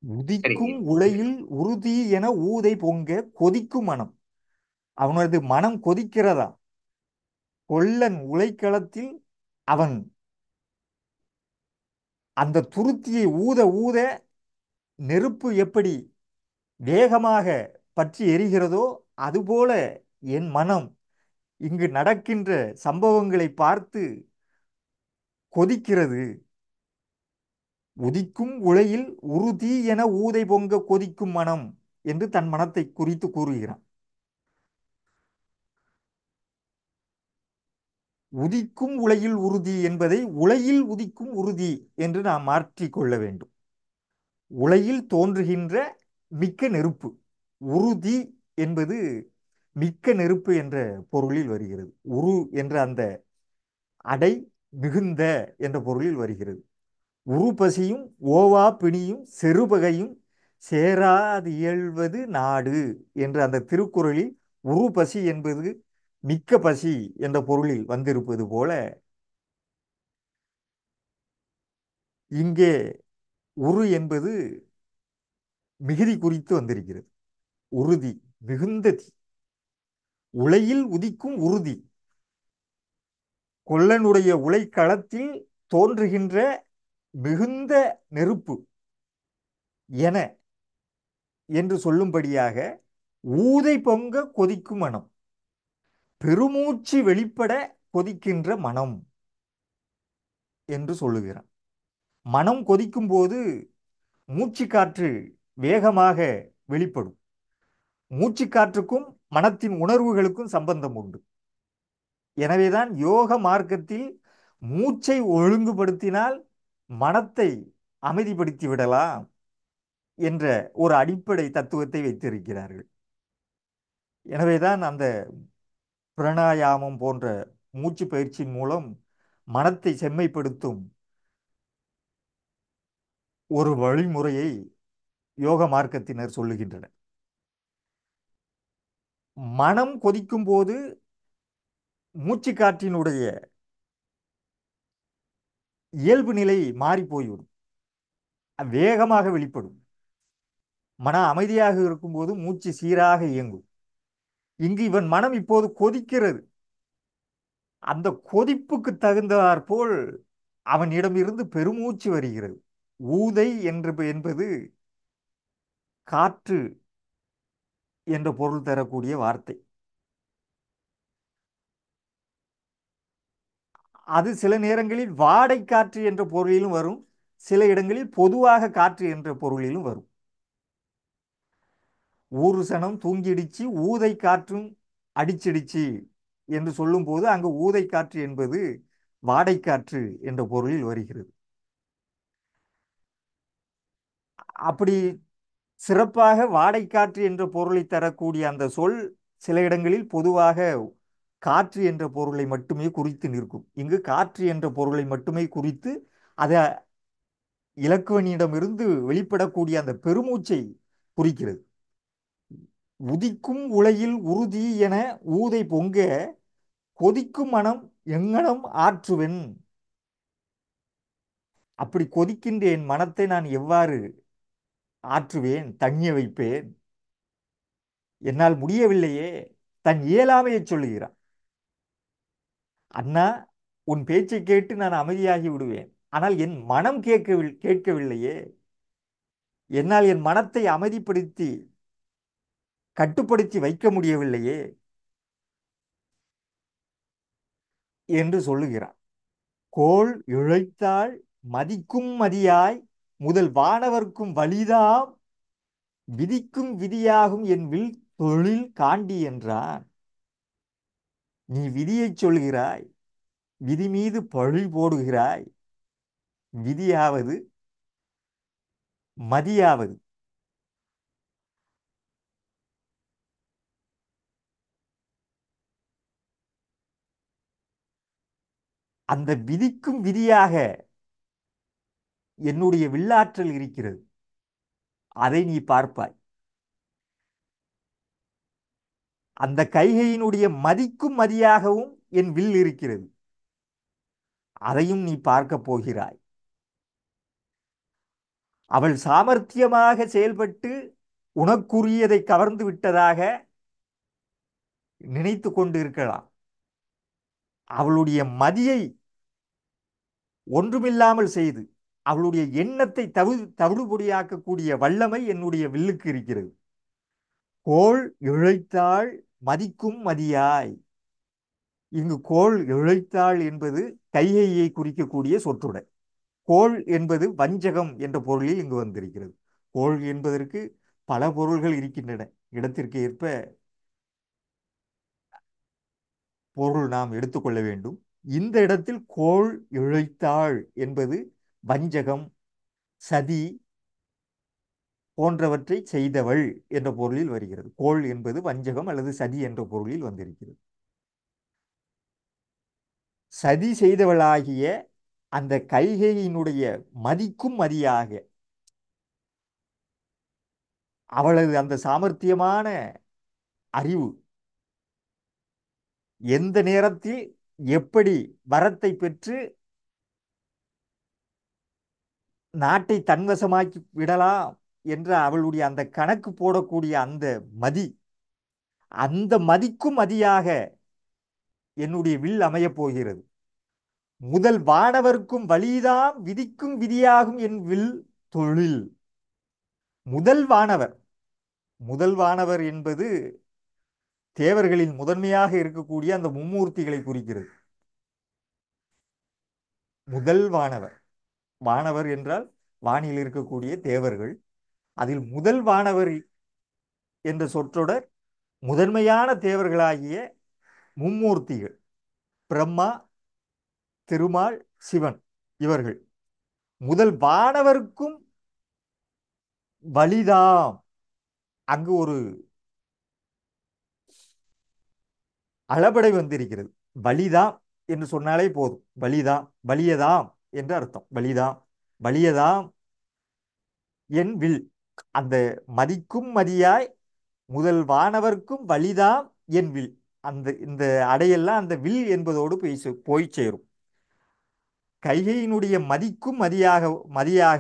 சரி உதிக்கும் உலையில் உறுதி என ஊதை பொங்க கொதிக்கும் மனம் அவனது மனம் கொதிக்கிறதா கொல்லன் உலைக்களத்தில் அவன் அந்த துருத்தியை ஊத ஊத நெருப்பு எப்படி வேகமாக பற்றி எரிகிறதோ அதுபோல என் மனம் இங்கு நடக்கின்ற சம்பவங்களை பார்த்து கொதிக்கிறது உதிக்கும் உலையில் உறுதி என ஊதை பொங்க கொதிக்கும் மனம் என்று தன் மனத்தை குறித்து கூறுகிறான் உதிக்கும் உலையில் உறுதி என்பதை உலையில் உதிக்கும் உறுதி என்று நாம் மாற்றிக் கொள்ள வேண்டும் உலையில் தோன்றுகின்ற மிக்க நெருப்பு உறுதி என்பது மிக்க நெருப்பு என்ற பொருளில் வருகிறது உரு என்ற அந்த அடை மிகுந்த என்ற பொருளில் வருகிறது உருபசியும் ஓவா பிணியும் செருபகையும் சேராது இயல்வது நாடு என்ற அந்த திருக்குறளில் உருபசி என்பது மிக்க பசி என்ற பொருளில் வந்திருப்பது போல இங்கே உரு என்பது மிகுதி குறித்து வந்திருக்கிறது உறுதி மிகுந்த தீ உலையில் உதிக்கும் உறுதி கொல்லனுடைய உலைக்களத்தில் தோன்றுகின்ற மிகுந்த நெருப்பு என என்று சொல்லும்படியாக ஊதை பொங்க கொதிக்கும் மனம் பெருமூச்சு வெளிப்பட கொதிக்கின்ற மனம் என்று சொல்லுகிறான் மனம் கொதிக்கும் போது மூச்சு காற்று வேகமாக வெளிப்படும் மூச்சு காற்றுக்கும் மனத்தின் உணர்வுகளுக்கும் சம்பந்தம் உண்டு எனவேதான் யோக மார்க்கத்தில் மூச்சை ஒழுங்குபடுத்தினால் மனத்தை அமைதிப்படுத்தி விடலாம் என்ற ஒரு அடிப்படை தத்துவத்தை வைத்திருக்கிறார்கள் எனவேதான் அந்த பிரணாயாமம் போன்ற மூச்சு பயிற்சியின் மூலம் மனத்தை செம்மைப்படுத்தும் ஒரு வழிமுறையை யோக மார்க்கத்தினர் சொல்லுகின்றனர் மனம் கொதிக்கும் போது மூச்சு காற்றினுடைய இயல்பு நிலை மாறி போய்விடும் வேகமாக வெளிப்படும் மன அமைதியாக இருக்கும்போது மூச்சு சீராக இயங்கும் இங்கு இவன் மனம் இப்போது கொதிக்கிறது அந்த கொதிப்புக்கு தகுந்தாற் போல் அவனிடமிருந்து பெருமூச்சு வருகிறது ஊதை என்று என்பது காற்று என்ற பொருள் தரக்கூடிய வார்த்தை அது சில நேரங்களில் வாடை காற்று என்ற பொருளிலும் வரும் சில இடங்களில் பொதுவாக காற்று என்ற பொருளிலும் வரும் ஊரு சனம் தூங்கிடிச்சு ஊதை காற்றும் அடிச்சிடிச்சு என்று சொல்லும்போது அங்கு ஊதை காற்று என்பது வாடை காற்று என்ற பொருளில் வருகிறது அப்படி சிறப்பாக வாடைக்காற்று என்ற பொருளை தரக்கூடிய அந்த சொல் சில இடங்களில் பொதுவாக காற்று என்ற பொருளை மட்டுமே குறித்து நிற்கும் இங்கு காற்று என்ற பொருளை மட்டுமே குறித்து அதை இலக்குவனிடமிருந்து வெளிப்படக்கூடிய அந்த பெருமூச்சை குறிக்கிறது உதிக்கும் உலையில் உறுதி என ஊதை பொங்க கொதிக்கும் மனம் எங்கனம் ஆற்றுவன் அப்படி கொதிக்கின்ற என் மனத்தை நான் எவ்வாறு ஆற்றுவேன் தங்கிய வைப்பேன் என்னால் முடியவில்லையே தன் இயலாமையை சொல்லுகிறான் அண்ணா உன் பேச்சை கேட்டு நான் அமைதியாகி விடுவேன் ஆனால் என் மனம் கேட்கவில் கேட்கவில்லையே என்னால் என் மனத்தை அமைதிப்படுத்தி கட்டுப்படுத்தி வைக்க முடியவில்லையே என்று சொல்லுகிறான் கோள் இழைத்தால் மதிக்கும் மதியாய் முதல் வானவர்க்கும் வலிதாம் விதிக்கும் விதியாகும் என் வில் தொழில் காண்டி என்றான் நீ விதியைச் சொல்கிறாய் விதி மீது பழி போடுகிறாய் விதியாவது மதியாவது அந்த விதிக்கும் விதியாக என்னுடைய வில்லாற்றல் இருக்கிறது அதை நீ பார்ப்பாய் அந்த கைகையினுடைய மதிக்கும் மதியாகவும் என் வில் இருக்கிறது அதையும் நீ பார்க்க போகிறாய் அவள் சாமர்த்தியமாக செயல்பட்டு உனக்குரியதை கவர்ந்து விட்டதாக நினைத்து கொண்டு இருக்கலாம் அவளுடைய மதியை ஒன்றுமில்லாமல் செய்து அவளுடைய எண்ணத்தை தவி தவிடுபொடியாக்கக்கூடிய வல்லமை என்னுடைய வில்லுக்கு இருக்கிறது கோள் இழைத்தாள் மதிக்கும் மதியாய் இங்கு கோள் இழைத்தாள் என்பது கைகையை குறிக்கக்கூடிய சொற்றொடர் கோள் என்பது வஞ்சகம் என்ற பொருளில் இங்கு வந்திருக்கிறது கோள் என்பதற்கு பல பொருள்கள் இருக்கின்றன இடத்திற்கு ஏற்ப பொருள் நாம் எடுத்துக்கொள்ள வேண்டும் இந்த இடத்தில் கோள் இழைத்தாள் என்பது வஞ்சகம் சதி போன்றவற்றை செய்தவள் என்ற பொருளில் வருகிறது கோள் என்பது வஞ்சகம் அல்லது சதி என்ற பொருளில் வந்திருக்கிறது சதி செய்தவளாகிய அந்த கைகையினுடைய மதிக்கும் மதியாக அவளது அந்த சாமர்த்தியமான அறிவு எந்த நேரத்தில் எப்படி வரத்தை பெற்று நாட்டை தன்வசமாக்கி விடலாம் என்ற அவளுடைய அந்த கணக்கு போடக்கூடிய அந்த மதி அந்த மதிக்கும் மதியாக என்னுடைய வில் அமையப் போகிறது முதல் வானவர்க்கும் வழிதாம் விதிக்கும் விதியாகும் என் வில் தொழில் முதல் வானவர் முதல் வானவர் என்பது தேவர்களில் முதன்மையாக இருக்கக்கூடிய அந்த மும்மூர்த்திகளை குறிக்கிறது முதல் வானவர் வானவர் என்றால் வானில் இருக்கக்கூடிய தேவர்கள் அதில் முதல் வானவர் என்ற சொற்றொடர் முதன்மையான தேவர்களாகிய மும்மூர்த்திகள் பிரம்மா திருமால் சிவன் இவர்கள் முதல் வானவர்க்கும் வலிதாம் அங்கு ஒரு அளபடை வந்திருக்கிறது வலிதாம் என்று சொன்னாலே போதும் வலிதாம் வலியதாம் என்று அர்த்தம் வலிதாம் வலியதாம் என் வில் அந்த மதிக்கும் மதியாய் முதல் வானவர்க்கும் வலிதாம் என் வில் அந்த இந்த அடையெல்லாம் அந்த வில் என்பதோடு போய் சே- போய் சேரும் கைகையினுடைய மதிக்கும் மதியாக மதியாக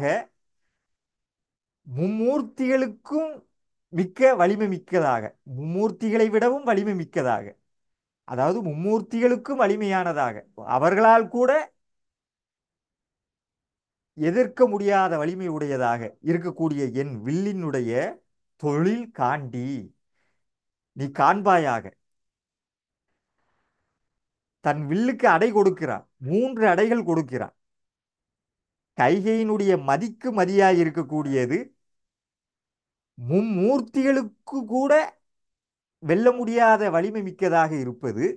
மும்மூர்த்திகளுக்கும் மிக்க வலிமை மிக்கதாக மும்மூர்த்திகளை விடவும் வலிமை மிக்கதாக அதாவது மும்மூர்த்திகளுக்கும் வலிமையானதாக அவர்களால் கூட எதிர்க்க முடியாத வலிமை உடையதாக இருக்கக்கூடிய என் வில்லினுடைய தொழில் காண்டி நீ காண்பாயாக தன் வில்லுக்கு அடை கொடுக்கிறான் மூன்று அடைகள் கொடுக்கிறான் கைகையினுடைய மதிக்கு மதியாய் இருக்கக்கூடியது மும்மூர்த்திகளுக்கு கூட வெல்ல முடியாத வலிமை மிக்கதாக இருப்பது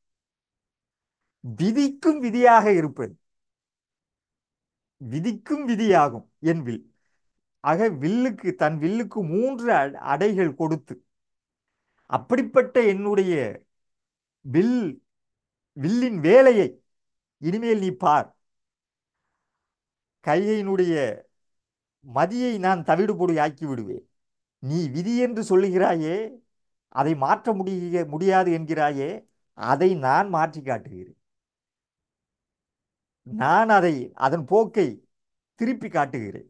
விதிக்கும் விதியாக இருப்பது விதிக்கும் விதியாகும் என் வில் ஆக வில்லுக்கு தன் வில்லுக்கு மூன்று அ- அடைகள் கொடுத்து அப்படிப்பட்ட என்னுடைய வில் வில்லின் வேலையை இனிமேல் நீ பார் கையினுடைய மதியை நான் தவிடுபொடி ஆக்கி விடுவேன் நீ விதி என்று சொல்லுகிறாயே அதை மாற்ற முடிய முடியாது என்கிறாயே அதை நான் மாற்றி காட்டுகிறேன் நான் அதை அதன் போக்கை திருப்பி காட்டுகிறேன்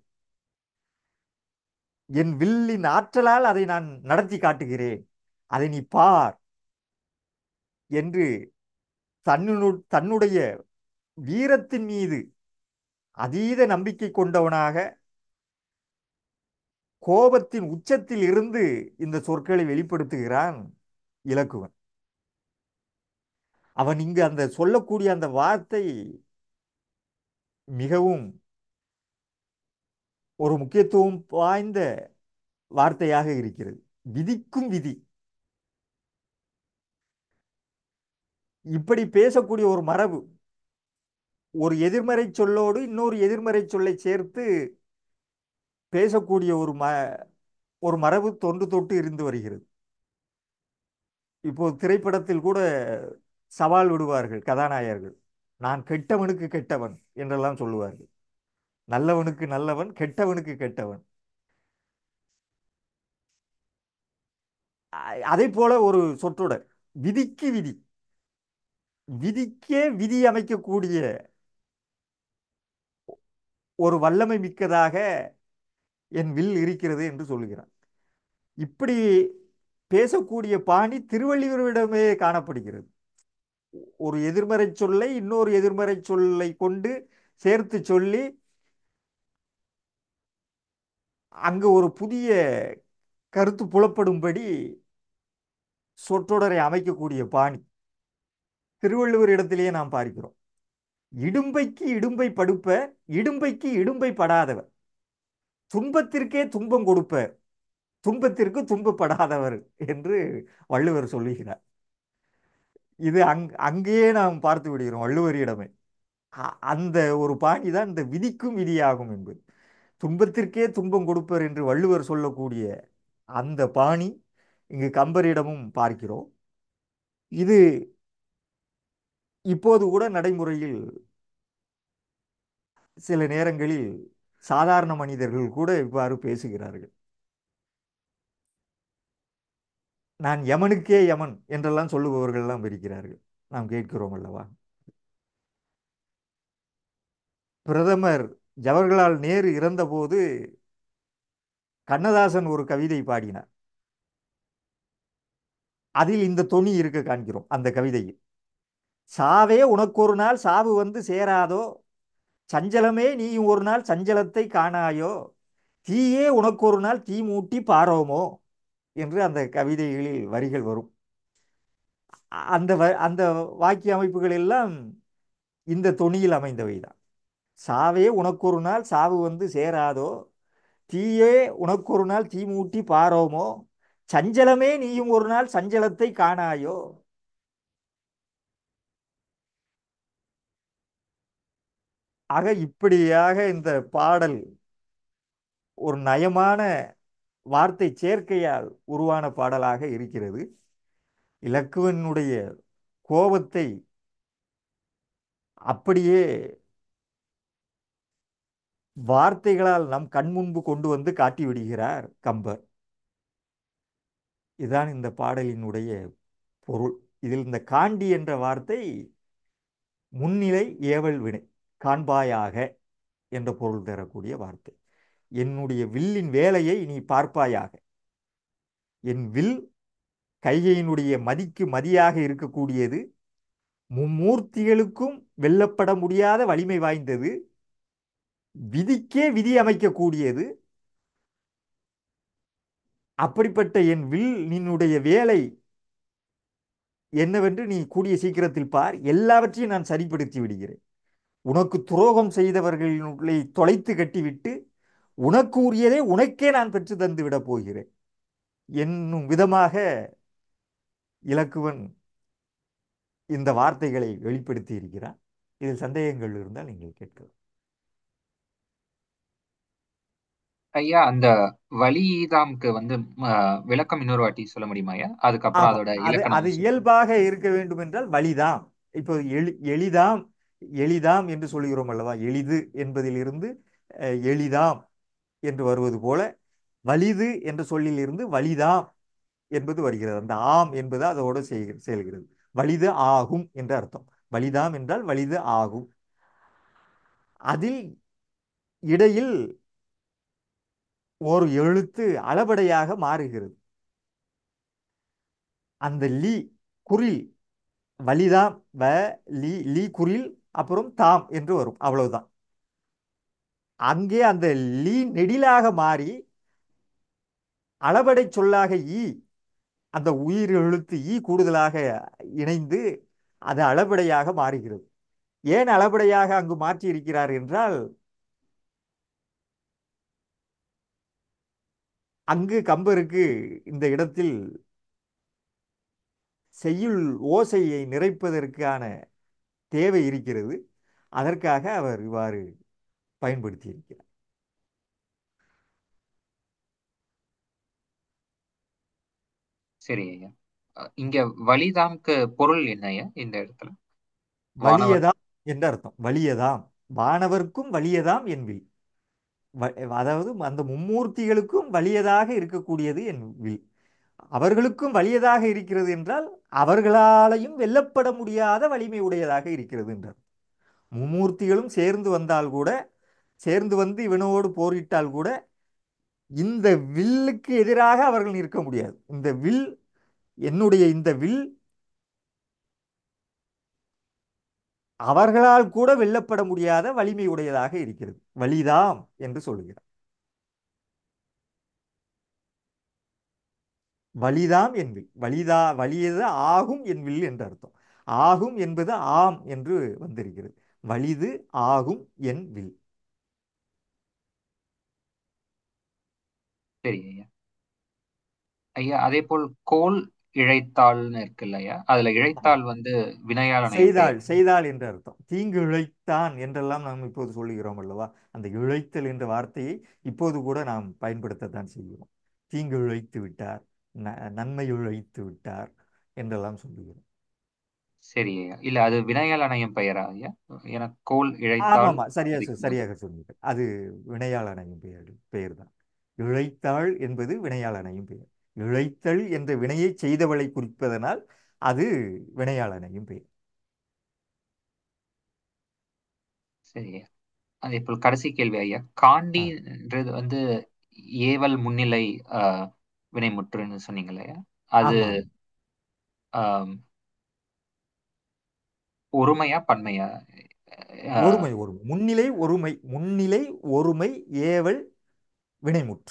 என் வில்லின் ஆற்றலால் அதை நான் நடத்தி காட்டுகிறேன் அதை நீ பார் என்று தன்னு தன்னுடைய வீரத்தின் மீது அதீத நம்பிக்கை கொண்டவனாக கோபத்தின் உச்சத்தில் இருந்து இந்த சொற்களை வெளிப்படுத்துகிறான் இலக்குவன் அவன் இங்கு அந்த சொல்லக்கூடிய அந்த வார்த்தை மிகவும் ஒரு முக்கியத்துவம் வாய்ந்த வார்த்தையாக இருக்கிறது விதிக்கும் விதி இப்படி பேசக்கூடிய ஒரு மரபு ஒரு எதிர்மறை சொல்லோடு இன்னொரு எதிர்மறை சொல்லை சேர்த்து பேசக்கூடிய ஒரு ம ஒரு மரபு தொன்று தொட்டு இருந்து வருகிறது இப்போ திரைப்படத்தில் கூட சவால் விடுவார்கள் கதாநாயகர்கள் நான் கெட்டவனுக்கு கெட்டவன் என்றெல்லாம் சொல்லுவார்கள் நல்லவனுக்கு நல்லவன் கெட்டவனுக்கு கெட்டவன் அ- அதை போல ஒரு சொற்றொடர் விதிக்கு விதி விதிக்கே விதி அமைக்கக்கூடிய ஒரு வல்லமை மிக்கதாக என் வில் இருக்கிறது என்று சொல்லுகிறான் இப்படி பேசக்கூடிய பாணி திருவள்ளுவரிடமே காணப்படுகிறது ஒரு எதிர்மறை சொல்லை இன்னொரு எதிர்மறை சொல்லை கொண்டு சேர்த்து சொல்லி அங்கு ஒரு புதிய கருத்து புலப்படும்படி சொற்றொடரை அமைக்கக்கூடிய பாணி திருவள்ளுவர் இடத்திலேயே நாம் பார்க்கிறோம் இடும்பைக்கு இடும்பை படுப்ப இடும்பைக்கு இடும்பை படாதவர் துன்பத்திற்கே துன்பம் கொடுப்ப துன்பத்திற்கு துன்பப்படாதவர் என்று வள்ளுவர் சொல்லுகிறார் இது அங் அங்கேயே நாம் பார்த்து விடுகிறோம் வள்ளுவரிடமே அ- அந்த ஒரு பாணி தான் இந்த விதிக்கும் விதியாகும் என்பது துன்பத்திற்கே துன்பம் கொடுப்பர் என்று வள்ளுவர் சொல்லக்கூடிய அந்த பாணி இங்கு கம்பரிடமும் பார்க்கிறோம் இது இப்போது கூட நடைமுறையில் சில நேரங்களில் சாதாரண மனிதர்கள் கூட இவ்வாறு பேசுகிறார்கள் நான் யமனுக்கே யமன் என்றெல்லாம் சொல்லுபவர்கள் எல்லாம் இருக்கிறார்கள் நாம் கேட்கிறோம் அல்லவா பிரதமர் ஜவஹர்லால் நேரு இறந்தபோது கண்ணதாசன் ஒரு கவிதை பாடினார் அதில் இந்த தொனி இருக்க காண்கிறோம் அந்த கவிதையில் சாவே உனக்கொரு நாள் சாவு வந்து சேராதோ சஞ்சலமே நீயும் ஒரு நாள் சஞ்சலத்தை காணாயோ தீயே உனக்கொரு நாள் தீ மூட்டி பாரோமோ என்று அந்த கவிதைகளில் வரிகள் வரும் அ- அந்த வ- அந்த வாக்கிய அமைப்புகள் எல்லாம் இந்த தொனியில் அமைந்தவைதான் சாவே உனக்கொரு நாள் சாவு வந்து சேராதோ தீயே உனக்கொரு நாள் தீ மூட்டி பாரோமோ சஞ்சலமே நீயும் ஒரு நாள் சஞ்சலத்தை காணாயோ ஆக இப்படியாக இந்த பாடல் ஒரு நயமான வார்த்தை சேர்க்கையால் உருவான பாடலாக இருக்கிறது இலக்குவனுடைய கோபத்தை அப்படியே வார்த்தைகளால் நம் கண் முன்பு கொண்டு வந்து காட்டி விடுகிறார் கம்பர் இதுதான் இந்த பாடலினுடைய பொருள் இதில் இந்த காண்டி என்ற வார்த்தை முன்னிலை ஏவல் வினை காண்பாயாக என்ற பொருள் தரக்கூடிய வார்த்தை என்னுடைய வில்லின் வேலையை நீ பார்ப்பாயாக என் வில் கைகையினுடைய மதிக்கு மதியாக இருக்கக்கூடியது மும்மூர்த்திகளுக்கும் வெல்லப்பட முடியாத வலிமை வாய்ந்தது விதிக்கே விதி அமைக்கக்கூடியது அப்படிப்பட்ட என் வில் நின்னுடைய வேலை என்னவென்று நீ கூடிய சீக்கிரத்தில் பார் எல்லாவற்றையும் நான் சரிப்படுத்தி விடுகிறேன் உனக்கு துரோகம் செய்தவர்களை தொலைத்து கட்டிவிட்டு உனக்கு உரியதை உனக்கே நான் பெற்று தந்து விடப் போகிறேன் என்னும் விதமாக இலக்குவன் இந்த வார்த்தைகளை வெளிப்படுத்தி இருக்கிறார் இதில் சந்தேகங்கள் இருந்தால் நீங்கள் கேட்கலாம் ஐயா அந்த வலிதாம்க்கு வந்து அஹ், விளக்கம் இன்னொரு வாட்டி சொல்ல முடியுமா ஐயா அதுக்கப்புறம் ஆமா அதோட அது இலக்கணம் அது சொல்லுங்க இயல்பாக இருக்க வேண்டும் என்றால் வலிதாம் இப்போ எளி எளிதாம் எளிதாம் என்று சொல்கிறோம் அல்லவா எளிது என்பதிலிருந்து அஹ், எளிதாம் என்று வருவது போல வலிது என்ற சொல்லிலிருந்து வலிதாம் என்பது வருகிறது அந்த ஆம் என்பது அதோடு செய்க- செயல்கிறது வலிது ஆகும் என்று அர்த்தம் வலிதாம் என்றால் வலிது ஆகும் அதில் இடையில் ஒரு எழுத்து அளபடையாக மாறுகிறது அந்த லீ குறில் வலிதாம் வ லீ லீ குறில் அப்புறம் தாம் என்று வரும் அவ்வளவுதான் அங்கே அந்த லீ நெடிலாக மாறி அளபடை சொல்லாக ஈ அந்த உயிர் எழுத்து ஈ கூடுதலாக இணைந்து அது அளபடையாக மாறுகிறது ஏன் அளபடையாக அங்கு மாற்றி இருக்கிறார் என்றால் அங்கு கம்பருக்கு இந்த இடத்தில் செய்யுள் ஓசையை நிறைப்பதற்கான தேவை இருக்கிறது அதற்காக அவர் இவ்வாறு பயன்படுத்தி இருக்கிறார் சரி ஐயா அஹ், இங்க வலிதாம்க்கு பொருள் என்ன ஐயா இந்த இடத்துல வானவர் வலியதாம் என்ற அர்த்தம் வலியதாம் வானவர்க்கும் வலியதாம் என் வில் வ- அதாவது அந்த மும்மூர்த்திகளுக்கும் வலியதாக இருக்கக்கூடியது என் வில் அவர்களுக்கும் வலியதாக இருக்கிறது என்றால் அவர்களாலையும் வெல்லப்பட முடியாத வலிமை உடையதாக இருக்கிறது என்றார் மும்மூர்த்திகளும் சேர்ந்து வந்தால் கூட சேர்ந்து வந்து இவனோடு போரிட்டால் கூட இந்த வில்லுக்கு எதிராக அவர்கள் நிற்க முடியாது இந்த வில் என்னுடைய இந்த வில் அவர்களால் கூட வெல்லப்பட முடியாத வலிமை உடையதாக இருக்கிறது வலிதாம் என்று சொல்லுகிறார் வலிதாம் என் வில் வலிதா வலியது ஆகும் என் வில் என்று அர்த்தம் ஆகும் என்பது ஆம் என்று வந்திருக்கிறது வலிது ஆகும் என் வில் சரி ஐயா ஐயா அதே போல் கோல் இழைத்தாள்னு இருக்கு இல்லையா அதுல இழைத்தாள் வந்து வினையால் அணையும் செய்தாள் பெயர் செய்தாள் என்று அர்த்தம் தீங்கு இழைத்தான் என்றெல்லாம் நாம் இப்போது சொல்லுகிறோம் அல்லவா அந்த இழைத்தல் என்ற வார்த்தையை இப்போது கூட நாம் பயன்படுத்தத்தான் செய்கிறோம் தீங்கு இழைத்து விட்டார் ந- நன்மை இழைத்து விட்டார் என்றெல்லாம் சொல்லுகிறோம் சரி ஐயா இல்ல அது வினையால் அணையும் பெயரா ஐயா எனக்கு கோல் இழைத்தாள் ஆமாமா சரியா சொ- அப்படிங்கும்போது சரியாக சொன்னீர்கள் அது வினையால் அணையும் பெயர் பெயர் தான் இழைத்தாள் என்பது வினையால் அணையும் பெயர் இழைத்தல் என்ற வினையை செய்தவளை குறிப்பதனால் அது வினையால் அணையும் பெயர் சரி ஐயா அதே போல் கடைசி கேள்வி ஐயா ஆ காண்டின்றது வந்து ஏவல் முன்னிலை ஆஹ் வினைமுற்றுன்னு சொன்னீங்க இல்லையா அது ஆமா ஆம், ஒருமையா பன்மையா ஆஹ் ஒருமை ஒருமை முன்னிலை ஒருமை முன்னிலை ஒருமை ஏவல் வினைமுற்று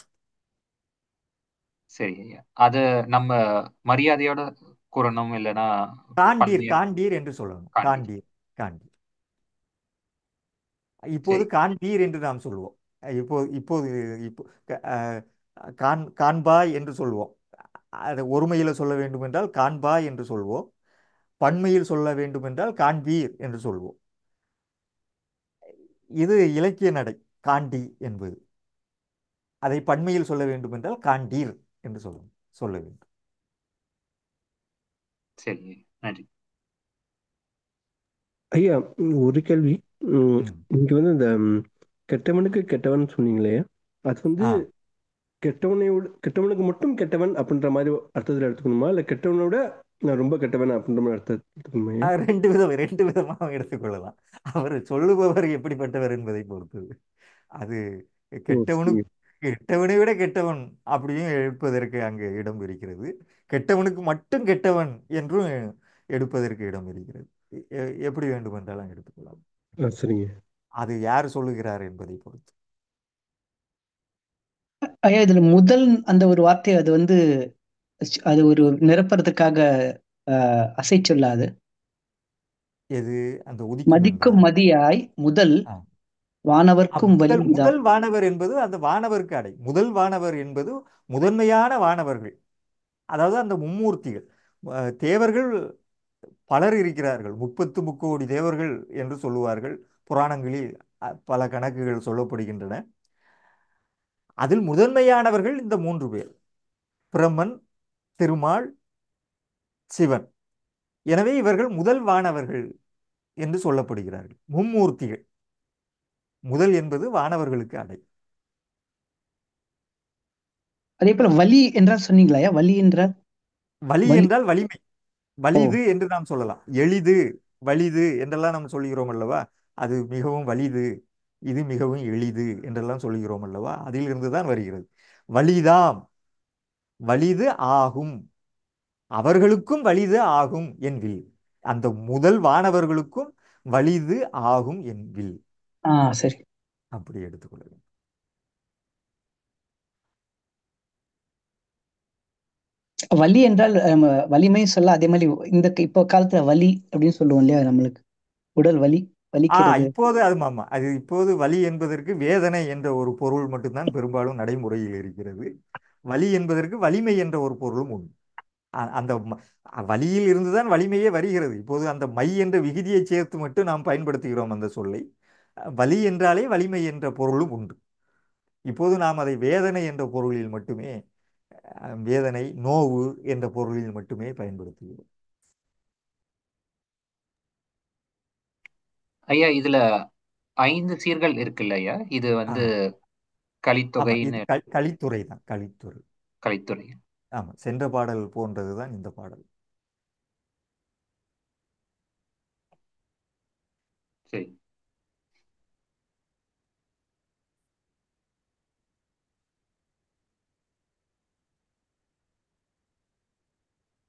சரி ஐயா அது நம்ம மரியாதையோட கூறணும் இல்லைன்னா காண்டீர் பன்மையா காண்டீர் என்று சொல்லணும் காண்டி காண்டீர் காண்டீர் இப்போது சரி காண்பீர் என்று நாம் சொல்லுவோம் இப்போது இப்போது இப்போ க- அஹ், காண் காண்பாய் என்று சொல்லுவோம் அதை ஒருமையில் சொல்ல வேண்டும் என்றால் காண்பாய் என்று சொல்வோம் பன்மையில் சொல்ல வேண்டும் என்றால் காண்பீர் என்று சொல்வோம் இது இலக்கிய நடை காண்டி என்பது அதை பன்மையில் சொல்ல வேண்டும் என்றால் காண்டீர் என்று சொல்ல சொல்ல வேண்டும் சரி நன்றி ஐயா ம், ஒரு கேள்வி ம், ம். இங்க வந்து இந்த ம், கெட்டவனுக்கு கெட்டவன் சொன்னீங்களே அது வந்து ஆ கெட்டவனையோட கெட்டவனுக்கு மட்டும் கெட்டவன் அப்படின்ற மாதிரி அர்த்தத்தில் எடுத்துக்கணுமா இல்ல கெட்டவனோட நான் ரொம்ப கெட்டவன் அப்படின்ற மாதிரி அர்த்தம் எடுத்துக்கணுமா ஐயா அஹ் ரெண்டு விதம் ரெண்டு விதமாக எடுத்துக்கொள்ளலாம் அவர் சொல்லுபவர் எப்படிப்பட்டவர் என்பதை பொறுத்தது அது ஓ கெட்டவனுக்கு சரிங்க கெட்டவனை விட கெட்டவன் அப்படியும் எடுப்பதற்கு அங்கே இடம் இருக்கிறது கெட்டவனுக்கு மட்டும் கெட்டவன் என்றும் எடுப்பதற்கு இடம் இருக்கிறது எ- எப்படி வேண்டுமென்றாலும் எடுத்துக்கொள்ளலாம் ஆ சரிங்க அது யார் சொல்லுகிறார் என்பதை பொறுத்து ஐயா இதுல முதல் அந்த ஒரு வார்த்தை அது வந்து அது ஒரு நிரப்புறதுக்காக ஆஹ், அசை சொல்லாது எது அந்த உதிக்கும் என்பதா மதிக்கும் மதியாய் முதல் ஆ. ஆ, வானவர்க்கும் வலி முதல் முதல் வானவர் என்பது அந்த வானவருக்கு அடை முதல் வானவர் என்பது முதன்மையான வானவர்கள் அதாவது அந்த மும்மூர்த்திகள் அஹ், தேவர்கள் பலர் இருக்கிறார்கள் முப்பத்து முக்கோடி தேவர்கள் என்று சொல்லுவார்கள் புராணங்களில் அஹ், பல கணக்குகள் சொல்லப்படுகின்றன அதில் முதன்மையானவர்கள் இந்த மூன்று பேர் பிரம்மன் திருமால் சிவன் எனவே இவர்கள் முதல் வானவர்கள் என்று சொல்லப்படுகிறார்கள் மும்மூர்த்திகள் முதல் என்பது வானவர்களுக்கு அடை அதே போல வலி என்றால் சொன்னீங்களா ஐயா வலி என்றால் வலி வலி என்றால் வலிமை ஓ வலிது என்று நாம் சொல்லலாம் எளிது வலிது என்றெல்லாம் நாம் சொல்லுகிறோம் அல்லவா அது மிகவும் வலிது இது மிகவும் எளிது என்றெல்லாம் சொல்லுகிறோம் அல்லவா அதிலிருந்து தான் வருகிறது வலிதாம் வலிது ஆகும் அவர்களுக்கும் வலிது ஆகும் என் வில் அந்த முதல் வானவர்களுக்கும் வலிது ஆகும் என் வில் ஆ சரி அப்படி எடுத்துக்கொள்ள வேண்டும் வலி என்றால் நம்ம வலிமை சொல்ல அதே மாதிரி இந்த இப்போ காலத்துல வலி அப்படின்னு சொல்லுவோம் இல்லையா நம்மளுக்கு உடல் வலி ஆ வலிக்கிறது இப்போது அது ஆமா அது இப்போது வலி என்பதற்கு வேதனை என்ற ஒரு பொருள் மட்டும்தான் பெரும்பாலும் நடைமுறையில் இருக்கிறது வலி என்பதற்கு வலிமை என்ற ஒரு பொருளும் உண்டு அ- அந்த ம- வலியில் இருந்துதான் வலிமையே வருகிறது இப்போது அந்த மை என்ற விகுதியை சேர்த்து மட்டும் நாம் பயன்படுத்துகிறோம் அந்த சொல்லை அ, வலி என்றாலே வலிமை என்ற பொருளும் உண்டு இப்போது நாம் அதை வேதனை என்ற பொருளில் மட்டுமே அ, வேதனை நோவு என்ற பொருளில் மட்டுமே பயன்படுத்துகிறோம் ஐயா இதுல ஐந்து சீர்கள் இருக்குல்ல ஐயா இது வந்து ஆமா ஆமா இது கலித்தொகைன்னு க கலித்துறை தான் கலித்துறை கலித்துறை ஆமா சென்ற பாடல் போன்றது தான் இந்த பாடல் சரி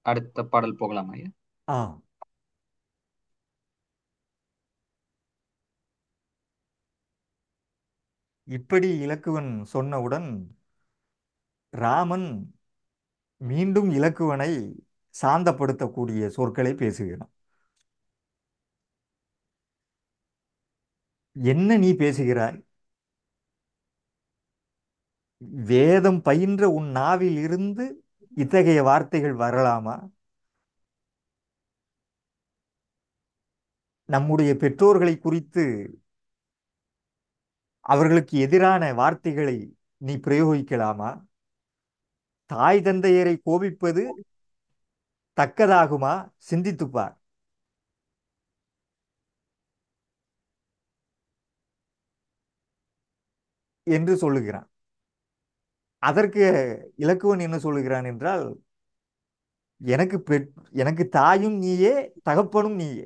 அடுத்த பாடல் போகலாம் ஐயா ஆ இப்படி இலக்குவன் சொன்னவுடன் ராமன் மீண்டும் இலக்குவனை சாந்தப்படுத்தக்கூடிய சொற்களை பேசுகிறான் என்ன நீ பேசுகிறாய் வேதம் பயின்ற உன் நாவில் இருந்து இத்தகைய வார்த்தைகள் வரலாமா நம்முடைய பெற்றோர்களை குறித்து அவர்களுக்கு எதிரான வார்த்தைகளை நீ பிரயோகிக்கலாமா தாய் தந்தையரை கோபிப்பது தக்கதாகுமா சிந்தித்துப் பார் என்று சொல்லுகிறான் அதற்கு இலக்குவன் என்ன சொல்லுகிறான் என்றால் எனக்கு பெற் எனக்கு தாயும் நீயே தகப்பனும் நீயே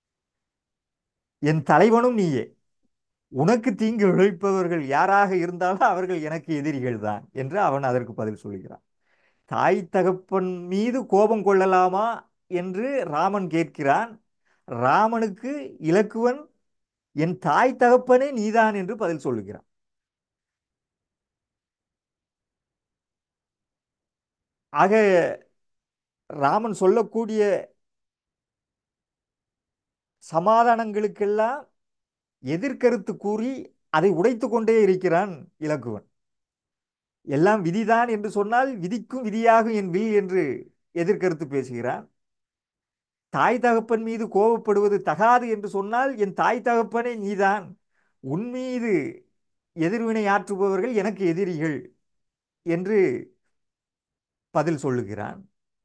என் தலைவனும் நீயே உனக்கு தீங்கு விளைவிப்பவர்கள் யாராக இருந்தாலும் அவர்கள் எனக்கு எதிரிகள் தான் என்று அவன் அதற்கு பதில் சொல்கிறான் தாய் தகப்பன் மீது கோபம் கொள்ளலாமா என்று ராமன் கேட்கிறான் ராமனுக்கு இலக்குவன் என் தாய் தகப்பனே நீதான் என்று பதில் சொல்லுகிறான் ஆக ராமன் சொல்லக்கூடிய சமாதானங்களுக்கெல்லாம் எதிர்கருத்து கூறி அதை உடைத்து கொண்டே இருக்கிறான் இலக்குவன் எல்லாம் விதிதான் என்று சொன்னால் விதிக்கும் விதியாகும் என் வில் என்று எதிர்கருத்து பேசுகிறான் தாய் தகப்பன் மீது கோபப்படுவது தகாது என்று சொன்னால் என் தாய் தகப்பனே நீதான் உன் மீது எதிர்வினை ஆற்றுபவர்கள் எனக்கு எதிரிகள் என்று பதில் சொல்லுகிறான்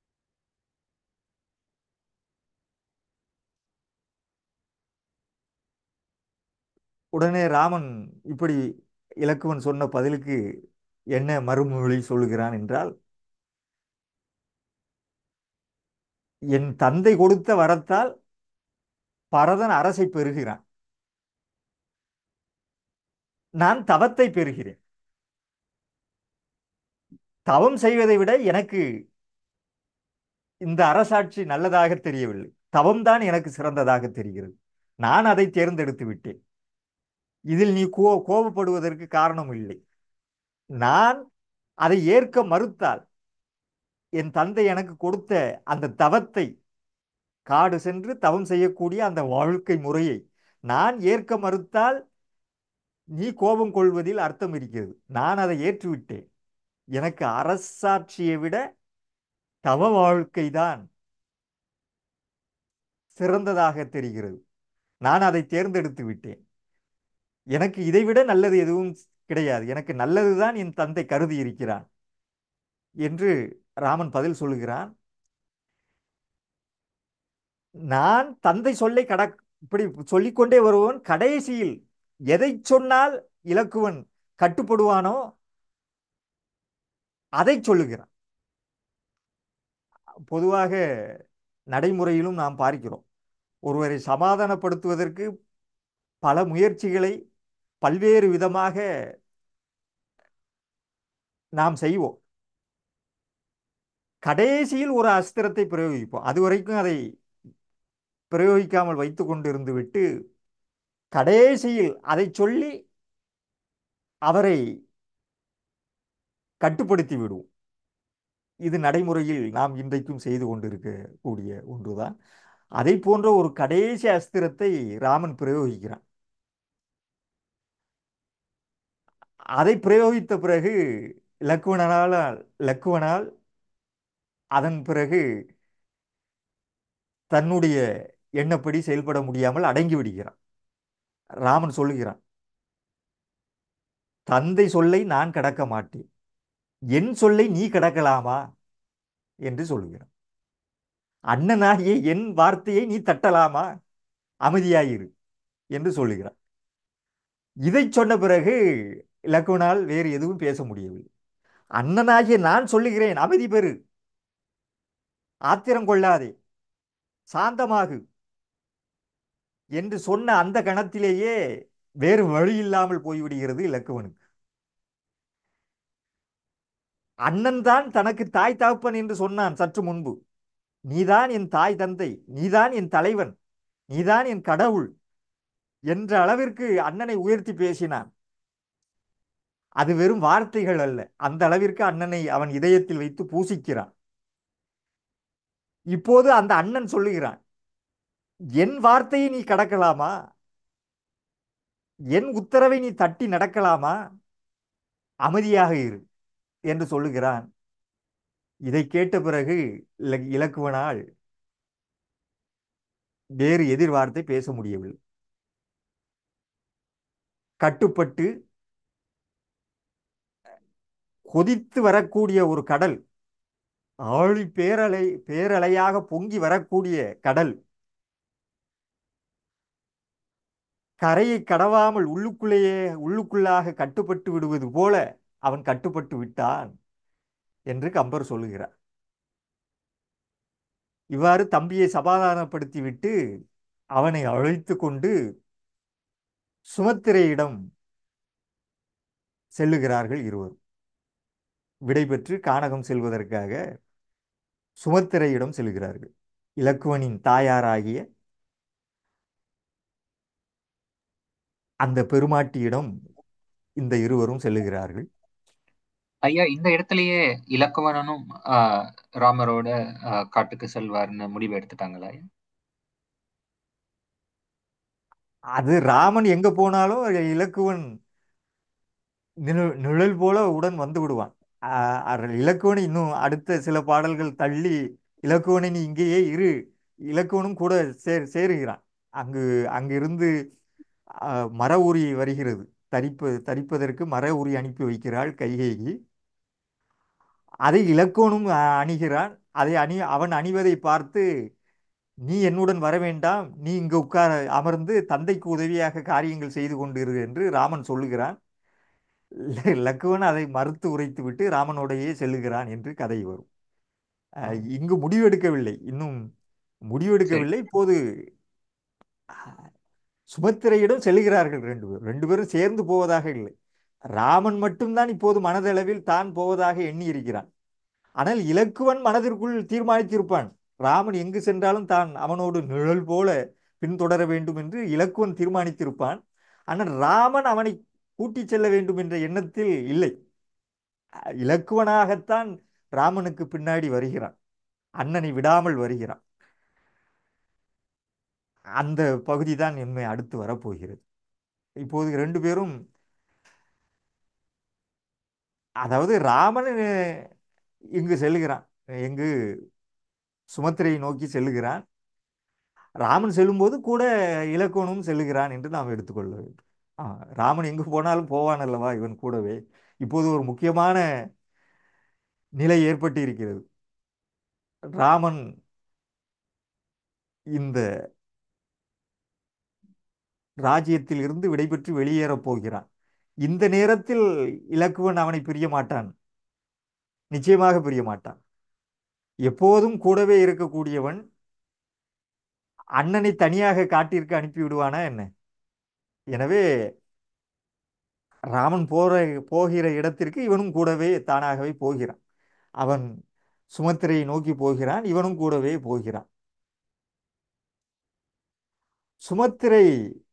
உடனே ராமன் இப்படி இலக்குவன் சொன்ன பதிலுக்கு என்ன மறுமொழி சொல்லுகிறான் என்றால் என் தந்தை கொடுத்த வரத்தால் பரதன் அரசை பெறுகிறான் நான் தவத்தை பெறுகிறேன் தவம் செய்வதை விட எனக்கு இந்த அரசாட்சி நல்லதாக தெரியவில்லை தவம்தான் எனக்கு சிறந்ததாக தெரிகிறது நான் அதை தேர்ந்தெடுத்து விட்டேன் இதில் நீ கோ கோபப்படுவதற்கு காரணம் இல்லை நான் அதை ஏற்க மறுத்தால் என் தந்தை எனக்கு கொடுத்த அந்த தவத்தை காடு சென்று தவம் செய்யக்கூடிய அந்த வாழ்க்கை முறையை நான் ஏற்க மறுத்தால் நீ கோபம் கொள்வதில் அர்த்தம் இருக்கிறது நான் அதை ஏற்றுவிட்டேன் எனக்கு அரசாட்சியை விட தவ வாழ்க்கைதான் சிறந்ததாக தெரிகிறது நான் அதை தேர்ந்தெடுத்து விட்டேன் எனக்கு இதைவிட நல்லது எதுவும் கிடையாது எனக்கு நல்லதுதான் என் தந்தை கருதி இருக்கிறான் என்று ராமன் பதில் சொல்லுகிறான் நான் தந்தை சொல்லை கட இப்படி சொல்லிக்கொண்டே வருவன் கடைசியில் எதை சொன்னால் இலக்குவன் கட்டுப்படுவானோ அதை சொல்லுகிறான் பொதுவாக நடைமுறையிலும் நாம் பார்க்கிறோம் ஒருவரை சமாதானப்படுத்துவதற்கு பல முயற்சிகளை பல்வேறு விதமாக நாம் செய்வோம் கடைசியில் ஒரு அஸ்திரத்தை பிரயோகிப்போம் அது வரைக்கும் அதை பிரயோகிக்காமல் வைத்து கொண்டிருந்து விட்டு கடைசியில் அதை சொல்லி அவரை கட்டுப்படுத்தி விடுவோம் இது நடைமுறையில் நாம் இன்றைக்கும் செய்து கொண்டிருக்கக்கூடிய ஒன்றுதான் அதை போன்ற ஒரு கடைசி அஸ்திரத்தை ராமன் பிரயோகிக்கிறான் அதை பிரயோகித்த பிறகு லக்குவனால் லக்குவனால் அதன் பிறகு தன்னுடைய எண்ணப்படி செயல்பட முடியாமல் அடங்கி விடுகிறான் ராமன் சொல்லுகிறான் தந்தை சொல்லை நான் கடக்க மாட்டேன் என் சொல்லை நீ கடக்கலாமா என்று சொல்லுகிறான் அண்ணனாகிய என் வார்த்தையை நீ தட்டலாமா அமைதியாயிரு என்று சொல்லுகிறான் இதை சொன்ன பிறகு இலக்குவனால் வேறு எதுவும் பேச முடியவில்லை அண்ணனாகிய நான் சொல்லுகிறேன் அமைதி பெறு ஆத்திரம் கொள்ளாதே சாந்தமாகு என்று சொன்ன அந்த கணத்திலேயே வேறு வழி இல்லாமல் போய்விடுகிறது இலக்குவனுக்கு அண்ணன் தான் தனக்கு தாய் தகப்பன் என்று சொன்னான் சற்று முன்பு நீதான் என் தாய் தந்தை நீதான் என் தலைவன் நீதான் என் கடவுள் என்ற அளவிற்கு அண்ணனை உயர்த்தி பேசினான் அது வெறும் வார்த்தைகள் அல்ல அந்த அளவிற்கு அண்ணனை அவன் இதயத்தில் வைத்து பூசிக்கிறான் இப்போது அந்த அண்ணன் சொல்லுகிறான் என் வார்த்தையை நீ கடக்கலாமா என் உத்தரவை நீ தட்டி நடக்கலாமா அமைதியாக இரு என்று சொல்லுகிறான் இதை கேட்ட பிறகு இல- இலக்குவனால் வேறு எதிர்வார்த்தை பேச முடியவில்லை கட்டுப்பட்டு கொதித்து வரக்கூடிய ஒரு கடல் ஆழி பேரலை பேரலையாக பொங்கி வரக்கூடிய கடல் கரையை கடவாமல் உள்ளுக்குள்ளேயே உள்ளுக்குள்ளாக கட்டுப்பட்டு விடுவது போல அவன் கட்டுப்பட்டு விட்டான் என்று கம்பர் சொல்லுகிறார் இவ்வாறு தம்பியை சமாதானப்படுத்திவிட்டு அவனை அழைத்து கொண்டு சுமத்திரையிடம் செல்லுகிறார்கள் இருவரும் விடைபெற்று கானகம் செல்வதற்காக சுமத்திரையிடம் செல்கிறார்கள் இலக்குவனின் தாயாராகிய அந்த பெருமாட்டியிடம் இந்த இருவரும் செல்லுகிறார்கள் ஐயா இந்த இடத்துலயே இலக்குவனனும் ஆஹ் ராமரோட ஆஹ் காட்டுக்கு செல்வார்னு முடிவு எடுத்துட்டாங்களா ஐயா அது ராமன் எங்க போனாலும் இலக்குவன் நிழல் நிழல் போல உடன் வந்து விடுவான் ஆஹ் அர் இலக்குவனை இன்னும் அடுத்த சில பாடல்கள் தள்ளி இலக்குவனை நீ இங்கேயே இரு இலக்குவனும் கூட சேர் சேருகிறான் அங்கு அங்கிருந்து ஆஹ் மர உரி வருகிறது தரிப்பு தரிப்பதற்கு மர உரி அனுப்பி வைக்கிறாள் கைகேயி அதை இலக்குவனும் ஆஹ் அணிகிறான் அதை அணி அவன் அணிவதை பார்த்து நீ என்னுடன் வர வேண்டாம் நீ இங்கு உட்கார அமர்ந்து தந்தைக்கு உதவியாக காரியங்கள் செய்து கொண்டிரு என்று ராமன் சொல்லுகிறான் ல- லக்குவன் அதை மறுத்து உரைத்துவிட்டு ராமனோடையே செல்லுகிறான் என்று கதை வரும் அஹ் இங்கு முடிவெடுக்கவில்லை இன்னும் சரி முடிவெடுக்கவில்லை இப்போது அஹ், சுபத்திரையிடம் செல்லுகிறார்கள் ரெண்டு பேரும் ரெண்டு பேரும் சேர்ந்து போவதாக இல்லை ராமன் மட்டும்தான் இப்போது மனதளவில் தான் போவதாக எண்ணி இருக்கிறான் ஆனால் இலக்குவன் மனதிற்குள் தீர்மானித்திருப்பான் ராமன் எங்கு சென்றாலும் தான் அவனோடு நிழல் போல பின்தொடர வேண்டும் என்று இலக்குவன் தீர்மானித்திருப்பான் ஆனால் ராமன் அவனை கூட்டிச் செல்ல வேண்டும் என்ற எண்ணத்தில் இல்லை அஹ் இலக்குவனாகத்தான் ராமனுக்கு பின்னாடி வருகிறான் அண்ணனை விடாமல் வருகிறான் அந்த பகுதி தான் என்னை அடுத்து வரப்போகிறது இப்போது ரெண்டு பேரும் அதாவது ராமன் அஹ், இங்கு செல்லுகிறான் எங்கு சுமத்திரையை நோக்கி செல்லுகிறான் ராமன் செல்லும்போது கூட இலக்குவனும் செல்லுகிறான் என்று நாம் எடுத்துக்கொள்ள வேண்டும் ஆ, ராமன் எங்கு போனாலும் போவான் அல்லவா இவன் கூடவே இப்போது ஒரு முக்கியமான நிலை ஏற்பட்டு இருக்கிறது ராமன் இந்த ராஜ்யத்தில் இருந்து விடைபெற்று வெளியேறப் போகிறான் இந்த நேரத்தில் இலக்குவன் அவனை பிரிய மாட்டான் நிச்சயமாக பிரிய மாட்டான் எப்போதும் கூடவே இருக்கக்கூடியவன் அண்ணனை தனியாக காட்டிற்கு அனுப்பி விடுவானா என்ன எனவே ராமன் போற போகிற இடத்திற்கு இவனும் கூடவே தானாகவே போகிறான் அவன் சுமத்திரையை நோக்கி போகிறான் இவனும் கூடவே போகிறான் சுமத்திரை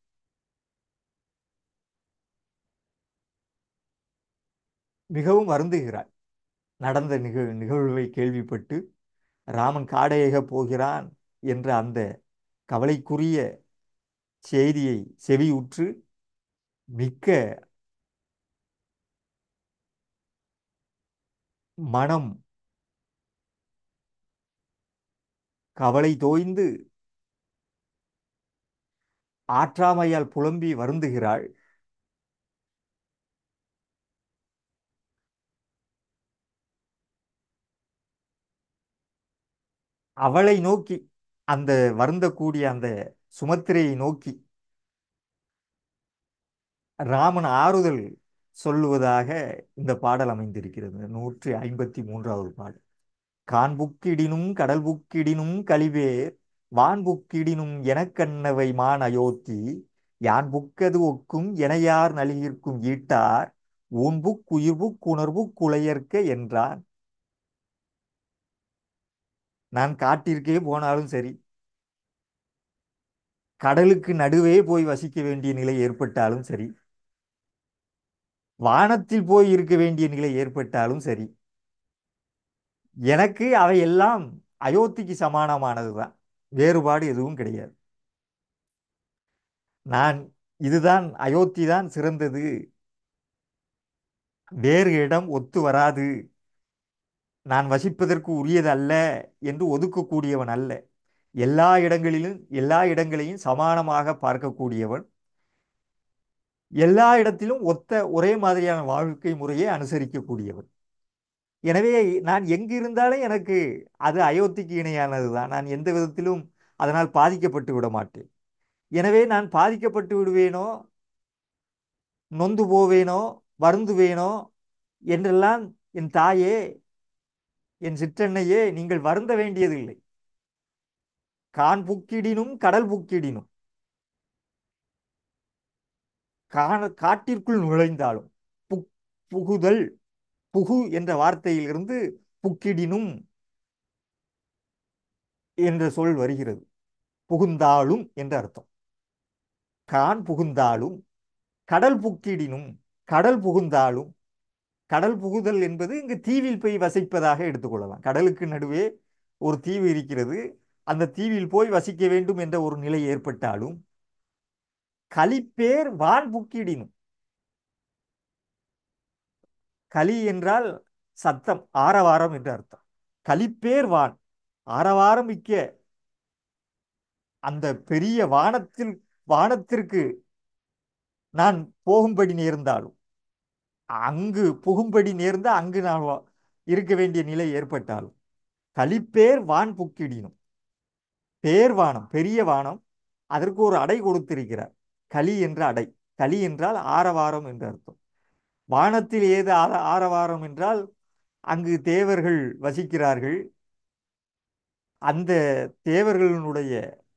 மிகவும் வருந்துகிறாள் நடந்த நிகழ் நிகழ்வை கேள்விப்பட்டு ராமன் காடையக போகிறான் என்ற அந்த கவலைக்குரிய செய்தியை செவியுற்று மிக்க மனம் கவலை தோய்ந்து ஆற்றாமையால் புலம்பி வருந்துகிறாள் அவளை நோக்கி அந்த வருந்தக்கூடிய அந்த சுமத்திரையை நோக்கி ராமன் ஆறுதல் சொல்லுவதாக இந்த பாடல் அமைந்திருக்கிறது நூற்றி ஐம்பத்தி மூன்றாவது பாடல் காண்புக்கிடினும் கடல் புக்கிடினும் கலிவேர் வான் புக்கிடினும் எனக்கண்ணவை மான் அயோத்தி யான் புக்கது ஒக்கும் எனையார் நலிகிற்கும் ஈட்டார் ஊன் புக் உயிர் புக் உணர்வு குளையற்க என்றான் நான் காட்டிற்கே போனாலும் சரி கடலுக்கு நடுவே போய் வசிக்க வேண்டிய நிலை ஏற்பட்டாலும் சரி வானத்தில் போய் இருக்க வேண்டிய நிலை ஏற்பட்டாலும் சரி எனக்கு அவையெல்லாம் அயோத்திக்கு சமானமானதுதான் வேறுபாடு எதுவும் கிடையாது நான் இதுதான் அயோத்தி தான் சிறந்தது வேறு இடம் ஒத்து வராது நான் வசிப்பதற்கு உரியது அல்ல என்று ஒதுக்கக்கூடியவன் அல்ல எல்லா இடங்களிலும் எல்லா இடங்களையும் சமானமாக பார்க்கக்கூடியவன் எல்லா இடத்திலும் ஒத்த ஒரே மாதிரியான வாழ்க்கை முறையை அனுசரிக்கக்கூடியவன் எனவே நான் எங்கு இருந்தாலும் எனக்கு அது அயோத்திக்கு இணையானது தான் நான் எந்த விதத்திலும் அதனால் பாதிக்கப்பட்டு விட மாட்டேன் எனவே நான் பாதிக்கப்பட்டு விடுவேனோ நொந்து போவேனோ வருந்துவேனோ என்றெல்லாம் என் தாயே என் சிற்றன்னையே நீங்கள் வருந்த வேண்டியதில்லை கான் புக்கிடினும் கடல் புக்கிடினும் காண காட்டிற்குள் நுழைந்தாலும் புக் புகுதல் புகு என்ற வார்த்தையிலிருந்து புக்கிடினும் என்ற சொல் வருகிறது புகுந்தாலும் என்ற அர்த்தம் கான் புகுந்தாலும் கடல் புக்கிடினும் கடல் புகுந்தாலும் கடல் புகுதல் என்பது இங்கு தீவில் போய் வசிப்பதாக எடுத்துக்கொள்ளலாம் கடலுக்கு நடுவே ஒரு தீவு இருக்கிறது அந்த தீவில் போய் வசிக்க வேண்டும் என்ற ஒரு நிலை ஏற்பட்டாலும் கலிப்பேர் வான் புக்கிடினும் கலி என்றால் சத்தம் ஆரவாரம் என்று அர்த்தம் கலிப்பேர் வான் ஆரவாரம் மிக்க அந்த பெரிய வானத்தில் வானத்திற்கு நான் போகும்படி நேர்ந்தாலும் அங்கு புகும்படி நேர்ந்த அங்கு நான் வா- இருக்க வேண்டிய நிலை ஏற்பட்டாலும் கலிப்பேர் வான் புக்கிடினும் பேர் வானம் பெரிய வானம் அதற்கு ஒரு அடை கொடுத்திருக்கிறார் கலி என்ற அடை கலி என்றால் ஆரவாரம் என்று அர்த்தம் வானத்தில் ஏது ஆர ஆரவாரம் என்றால் அங்கு தேவர்கள் வசிக்கிறார்கள் அந்த தேவர்களுடைய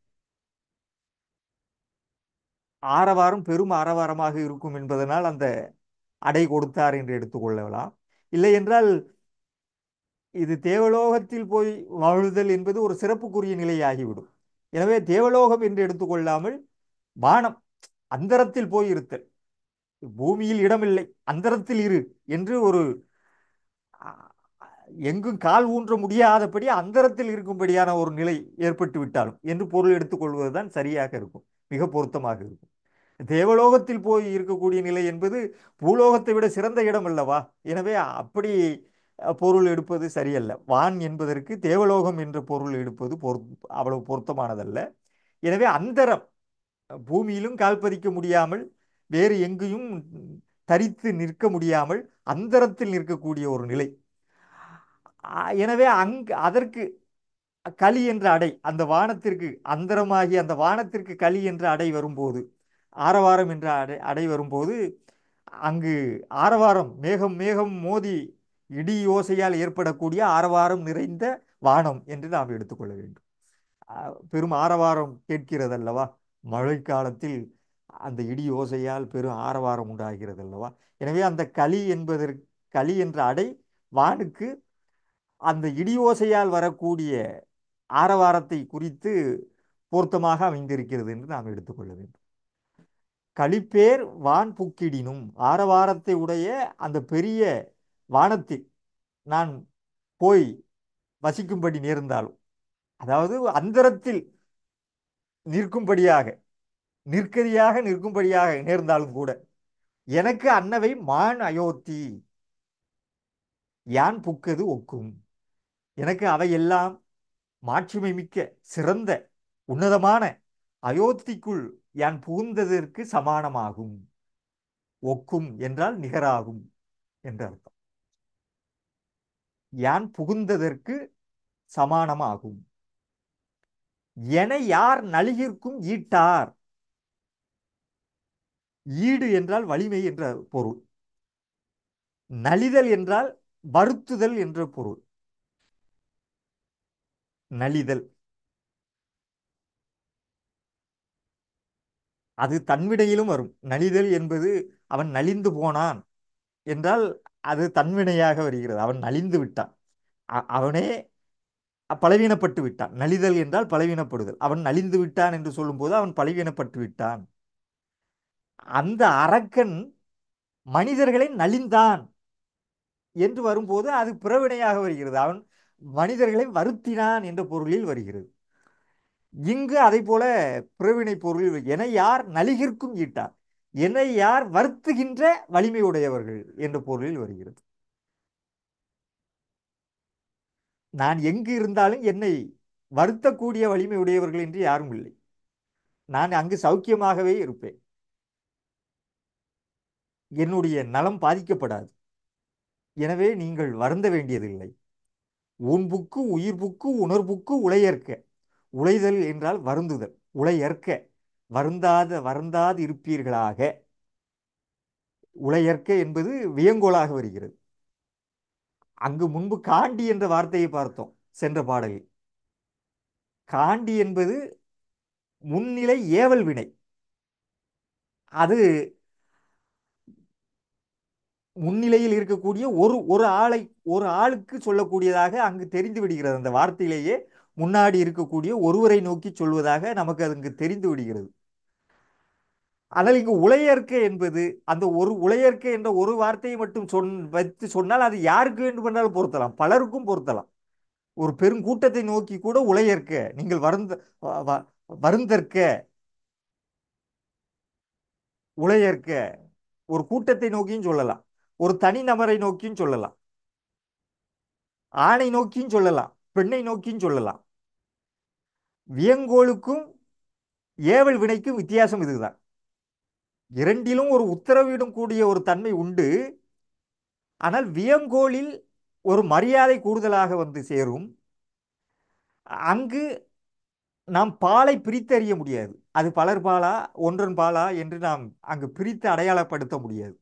ஆரவாரம் பெரும் ஆரவாரமாக இருக்கும் என்பதனால் அந்த அடை கொடுத்தார் என்று எடுத்துக்கொள்ளலாம் இல்லை என்றால் இது தேவலோகத்தில் போய் வாழுதல் என்பது ஒரு சிறப்புக்குரிய நிலையாகிவிடும் எனவே தேவலோகம் என்று எடுத்துக்கொள்ளாமல் வானம் அந்தரத்தில் போய் இருத்தல் பூமியில் இடமில்லை அந்தரத்தில் இரு என்று ஒரு அ- எங்கும் கால் ஊன்ற முடியாதபடி அந்தரத்தில் இருக்கும்படியான ஒரு நிலை ஏற்பட்டு விட்டாலும் என்று பொருள் எடுத்துக்கொள்வதுதான் சரியாக இருக்கும் மிக பொருத்தமாக இருக்கும் தேவலோகத்தில் போய் இருக்கக்கூடிய நிலை என்பது பூலோகத்தை விட சிறந்த இடம் அல்லவா எனவே அப்படி அஹ், பொருள் எடுப்பது சரியல்ல வான் என்பதற்கு தேவலோகம் என்ற பொருள் எடுப்பது பொரு அவ்வளவு பொருத்தமானதல்ல எனவே அந்தரம் பூமியிலும் கால் பதிக்க முடியாமல் வேறு எங்கேயும் தரித்து நிற்க முடியாமல் அந்தரத்தில் நிற்கக்கூடிய ஒரு நிலை ஆ, எனவே அங்கு அதற்கு களி என்ற அடை அந்த வானத்திற்கு அந்தரமாகி அந்த வானத்திற்கு களி என்ற அடை வரும்போது ஆரவாரம் என்ற அடை அடை வரும்போது அங்கு ஆரவாரம் மேகம் மேகம் மோதி இடி ஓசையால் ஏற்படக்கூடிய ஆரவாரம் நிறைந்த வானம் என்று நாம் எடுத்துக்கொள்ள வேண்டும் ஆ, பெரும் ஆரவாரம் கேட்கிறது அல்லவா மழைக்காலத்தில் அந்த இடி ஓசையால் பெரும் ஆரவாரம் உண்டாகிறது அல்லவா எனவே அந்த களி என்பதற்கு களி என்ற அடை வானுக்கு அந்த இடி ஓசையால் வரக்கூடிய ஆரவாரத்தை குறித்து பொருத்தமாக அமைந்திருக்கிறது என்று நாம் எடுத்துக்கொள்ள வேண்டும் களிப்பேர் வான் புக்கிடினும் ஆரவாரத்தை உடைய அந்த பெரிய வானத்தில் நான் போய் வசிக்கும்படி நேர்ந்தாலும் அதாவது அந்தரத்தில் நிற்கும்படியாக நிற்கதியாக நிற்கும்படியாக நேர்ந்தாலும் கூட எனக்கு அன்னவை மான் அயோத்தி யான் புக்கது ஒக்கும் எனக்கு அவையெல்லாம் மாட்சிமை மிக்க சிறந்த உன்னதமான அயோத்திக்குள் யான் புகுந்ததற்கு சமானமாகும் ஒக்கும் என்றால் நிகராகும் என்று அர்த்தம் யான் புகுந்ததற்கு சமானமாகும் என யார் நலிகிற்கும் ஈட்டார் ஈடு என்றால் வலிமை என்ற பொருள் நலிதல் என்றால் வருத்துதல் என்ற பொருள் நலிதல் அது தன்வினையிலும் வரும் நலிதல் என்பது அவன் நலிந்து போனான் என்றால் அது தன்வினையாக வருகிறது அவன் நலிந்து விட்டான் அ- அவனே பலவீனப்பட்டு விட்டான் நலிதல் என்றால் பலவீனப்படுதல் அவன் நலிந்து விட்டான் என்று சொல்லும்போது அவன் பலவீனப்பட்டு விட்டான் அந்த அரக்கன் மனிதர்களை நலிந்தான் என்று வரும்போது அது பிறவினையாக வருகிறது அவன் மனிதர்களை வருத்தினான் என்ற பொருளில் வருகிறது இங்கு அதை போல பிறவினை பொருளில் என யார் நலிகிற்கும் ஈட்டார் என யார் வருத்துகின்ற வலிமை உடையவர்கள் என்ற பொருளில் வருகிறது நான் எங்கு இருந்தாலும் என்னை வருத்தக்கூடிய வலிமை உடையவர்கள் என்று யாரும் இல்லை நான் அங்கு சௌக்கியமாகவே இருப்பேன் என்னுடைய நலம் பாதிக்கப்படாது எனவே நீங்கள் வருந்த வேண்டியதில்லை உன்புக்கு உயிர்புக்கு உணர்வுக்கு உளையற்க உழைதல் என்றால் வருந்துதல் உளையற்க வருந்தாத வருந்தாது இருப்பீர்களாக உளையற்க என்பது வியங்கோலாக வருகிறது அங்கு முன்பு காண்டி என்ற வார்த்தையை பார்த்தோம் சென்ற பாடலில் காண்டி என்பது முன்னிலை ஏவல் வினை அது முன்னிலையில் இருக்கக்கூடிய ஒரு ஒரு ஆளை ஒரு ஆளுக்கு சொல்லக்கூடியதாக அங்கு தெரிந்து விடுகிறது அந்த வார்த்தையிலேயே முன்னாடி இருக்கக்கூடிய ஒருவரை நோக்கி சொல்வதாக நமக்கு அங்கு தெரிந்து விடுகிறது ஆனால் இங்கு உளையற்க என்பது அந்த ஒரு உளையற்க என்ற ஒரு வார்த்தையை மட்டும் சொன் வைத்து சொன்னால் அது யாருக்கு வேண்டுமென்றாலும் பொருத்தலாம் பலருக்கும் பொருத்தலாம் ஒரு பெருங்கூட்டத்தை நோக்கி கூட உளையற்க நீங்கள் வருந்த வ- வ- வருந்தற்க உளையற்க ஒரு கூட்டத்தை நோக்கியும் சொல்லலாம் ஒரு தனிநபரை நோக்கியும் சொல்லலாம் ஆணை நோக்கியும் சொல்லலாம் பெண்ணை நோக்கியும் சொல்லலாம் வியங்கோலுக்கும் ஏவல் வினைக்கும் வித்தியாசம் இதுதான் இரண்டிலும் ஒரு உத்தரவிடும் கூடிய ஒரு தன்மை உண்டு ஆனால் வியங்கோலில் ஒரு மரியாதை கூடுதலாக வந்து சேரும் அங்கு நாம் பாலை பிரித்தறிய முடியாது அது பலர் பாலா ஒன்றன் பாலா என்று நாம் அங்கு பிரித்து அடையாளப்படுத்த முடியாது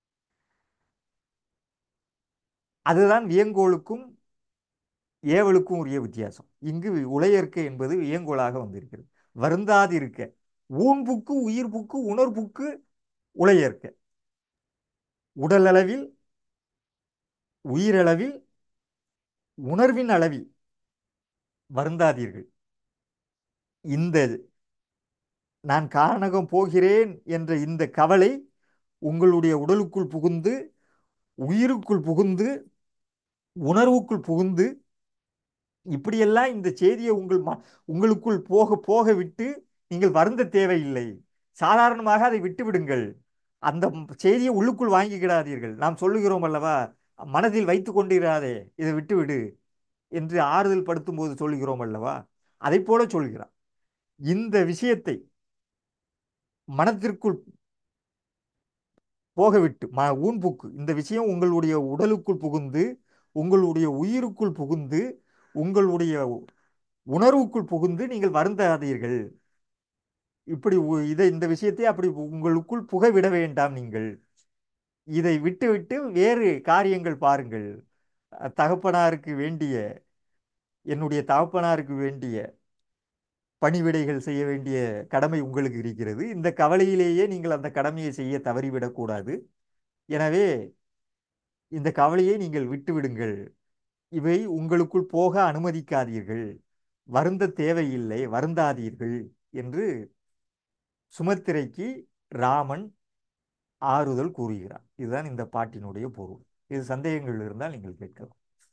அதுதான் வியங்கோலுக்கும் ஏவலுக்கும் உரிய வித்தியாசம் இங்கு உளையற்க என்பது வியங்கோலாக வந்திருக்கிறது வருந்தாதிருக்க ஊன்புக்கு உயிர்ப்புக்கு உணர்வுக்கு உளையற்க உடலளவில் உயிரளவில் உணர்வின் அளவில் வருந்தாதீர்கள் இந்த நான் காரணகம் போகிறேன் என்ற இந்த கவலை உங்களுடைய உடலுக்குள் புகுந்து உயிருக்குள் புகுந்து உணர்வுக்குள் புகுந்து இப்படியெல்லாம் இந்த செய்தியை உங்கள் ம உங்களுக்குள் போக போக விட்டு நீங்கள் வருந்த தேவையில்லை சாதாரணமாக அதை விட்டு விடுங்கள் அந்த செய்தியை உள்ளுக்குள் வாங்கிக்கிடாதீர்கள் நாம் சொல்லுகிறோம் அல்லவா மனதில் வைத்து கொண்டிராதே இதை விட்டுவிடு என்று ஆறுதல் படுத்தும் போது சொல்லுகிறோம் அல்லவா அதை போல சொல்கிறார் இந்த விஷயத்தை மனத்திற்குள் போகவிட்டு ம ஊன்புக்கு இந்த விஷயம் உங்களுடைய உடலுக்குள் புகுந்து உங்களுடைய உயிருக்குள் புகுந்து உங்களுடைய உணர்வுக்குள் புகுந்து நீங்கள் வருந்தாதீர்கள் இப்படி உ- இதை இந்த விஷயத்தை அப்படி உங்களுக்குள் புக விட வேண்டாம் நீங்கள் இதை விட்டுவிட்டு வேறு காரியங்கள் பாருங்கள் அஹ் தகப்பனாருக்கு வேண்டிய என்னுடைய தகப்பனாருக்கு வேண்டிய பணிவிடைகள் செய்ய வேண்டிய கடமை உங்களுக்கு இருக்கிறது இந்த கவலையிலேயே நீங்கள் அந்த கடமையை செய்ய தவறிவிடக்கூடாது எனவே இந்த கவலையை நீங்கள் விட்டுவிடுங்கள் இவை உங்களுக்குள் போக அனுமதிக்காதீர்கள் வருந்த தேவையில்லை வருந்தாதீர்கள் என்று சுமத்திரைக்கு ராமன் ஆறுதல் கூறுகிறார் இதுதான் இந்த பாட்டினுடைய பொருள் இது சந்தேகங்கள் இருந்தால் நீங்கள் கேட்கலாம்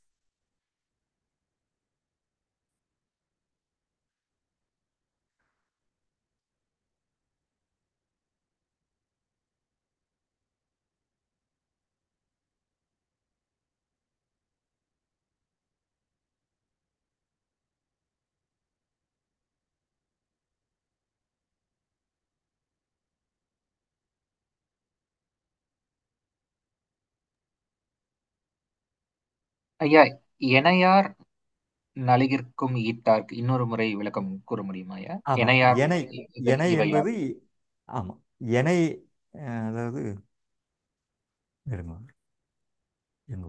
ஐயா எனையார் நலிகிற்கும் ஈட்டார்க்கு இன்னொரு முறை விளக்கம் கூற முடியுமா ஐயா ஆமா எனையார் எனை இவை எனை இவை என்பது யாவை? ஆமா எனை அஹ், அதாவது இருங்க. எங்க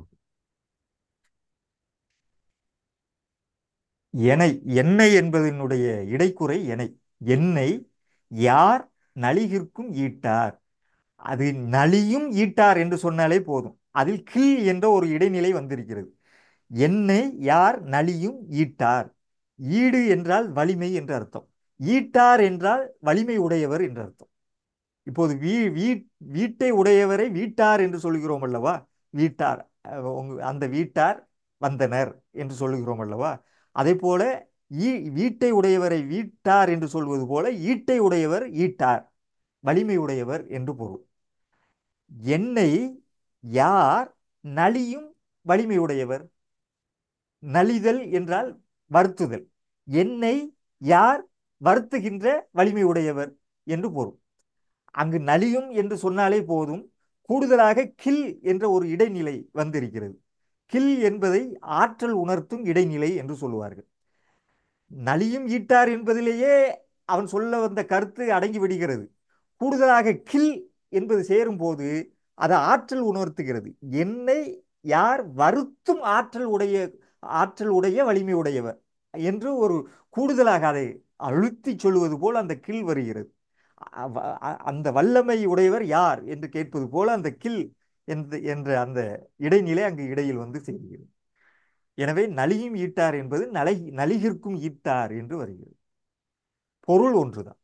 எனை எண்ணெய் என்பதனுடைய இடைக்குறை எனை எண்ணெய் யார் நலிகிற்கும் ஈட்டார் அது நலியும் ஈட்டார் என்று சொன்னாலே போதும் அதில் கீழ் என்ற ஒரு இடைநிலை வந்திருக்கிறது என்னை யார் நலியும் ஈட்டார் ஈடு என்றால் வலிமை என்று அர்த்தம் ஈட்டார் என்றால் வலிமை உடையவர் என்று அர்த்தம் இப்போது வீ வீ வீட்டை உடையவரை வீட்டார் என்று சொல்கிறோம் அல்லவா வீட்டார் அஹ் உங்க- அந்த வீட்டார் வந்தனர் என்று சொல்லுகிறோம் அல்லவா அதே போல ஈ வீட்டை உடையவரை வீட்டார் என்று சொல்வது போல ஈட்டை உடையவர் ஈட்டார் வலிமை உடையவர் என்று பொருள் என்னை யார் நலியும் வலிமை உடையவர் நலிதல் என்றால் வருத்துதல் என்னை யார் வருத்துகின்ற வலிமை உடையவர் என்று பொருள் அங்கு நலியும் என்று சொன்னாலே போதும் கூடுதலாக கில் என்ற ஒரு இடைநிலை வந்திருக்கிறது கில் என்பதை ஆற்றல் உணர்த்தும் இடைநிலை என்று சொல்லுவார்கள் நலியும் ஈட்டார் என்பதிலேயே அவன் சொல்ல வந்த கருத்து அடங்கி விடுகிறது கூடுதலாக கில் என்பது சேரும்போது அது ஆற்றல் உணர்த்துகிறது என்னை யார் வருத்தும் ஆற்றல் உடைய ஆற்றல் உடைய வலிமை உடையவர் என்று ஒரு கூடுதலாக அதை அழுத்தி சொல்லுவது போல் அந்த கில் வருகிறது அவ- அ- அந்த வல்லமை உடையவர் யார் என்று கேட்பது போல அந்த கில் என்ற என்ற அந்த இடைநிலை அங்கு இடையில் வந்து சேர்கிறது எனவே நலியும் ஈட்டார் என்பது நலை நலிகிற்கும் ஈட்டார் என்று வருகிறது பொருள் ஒன்றுதான்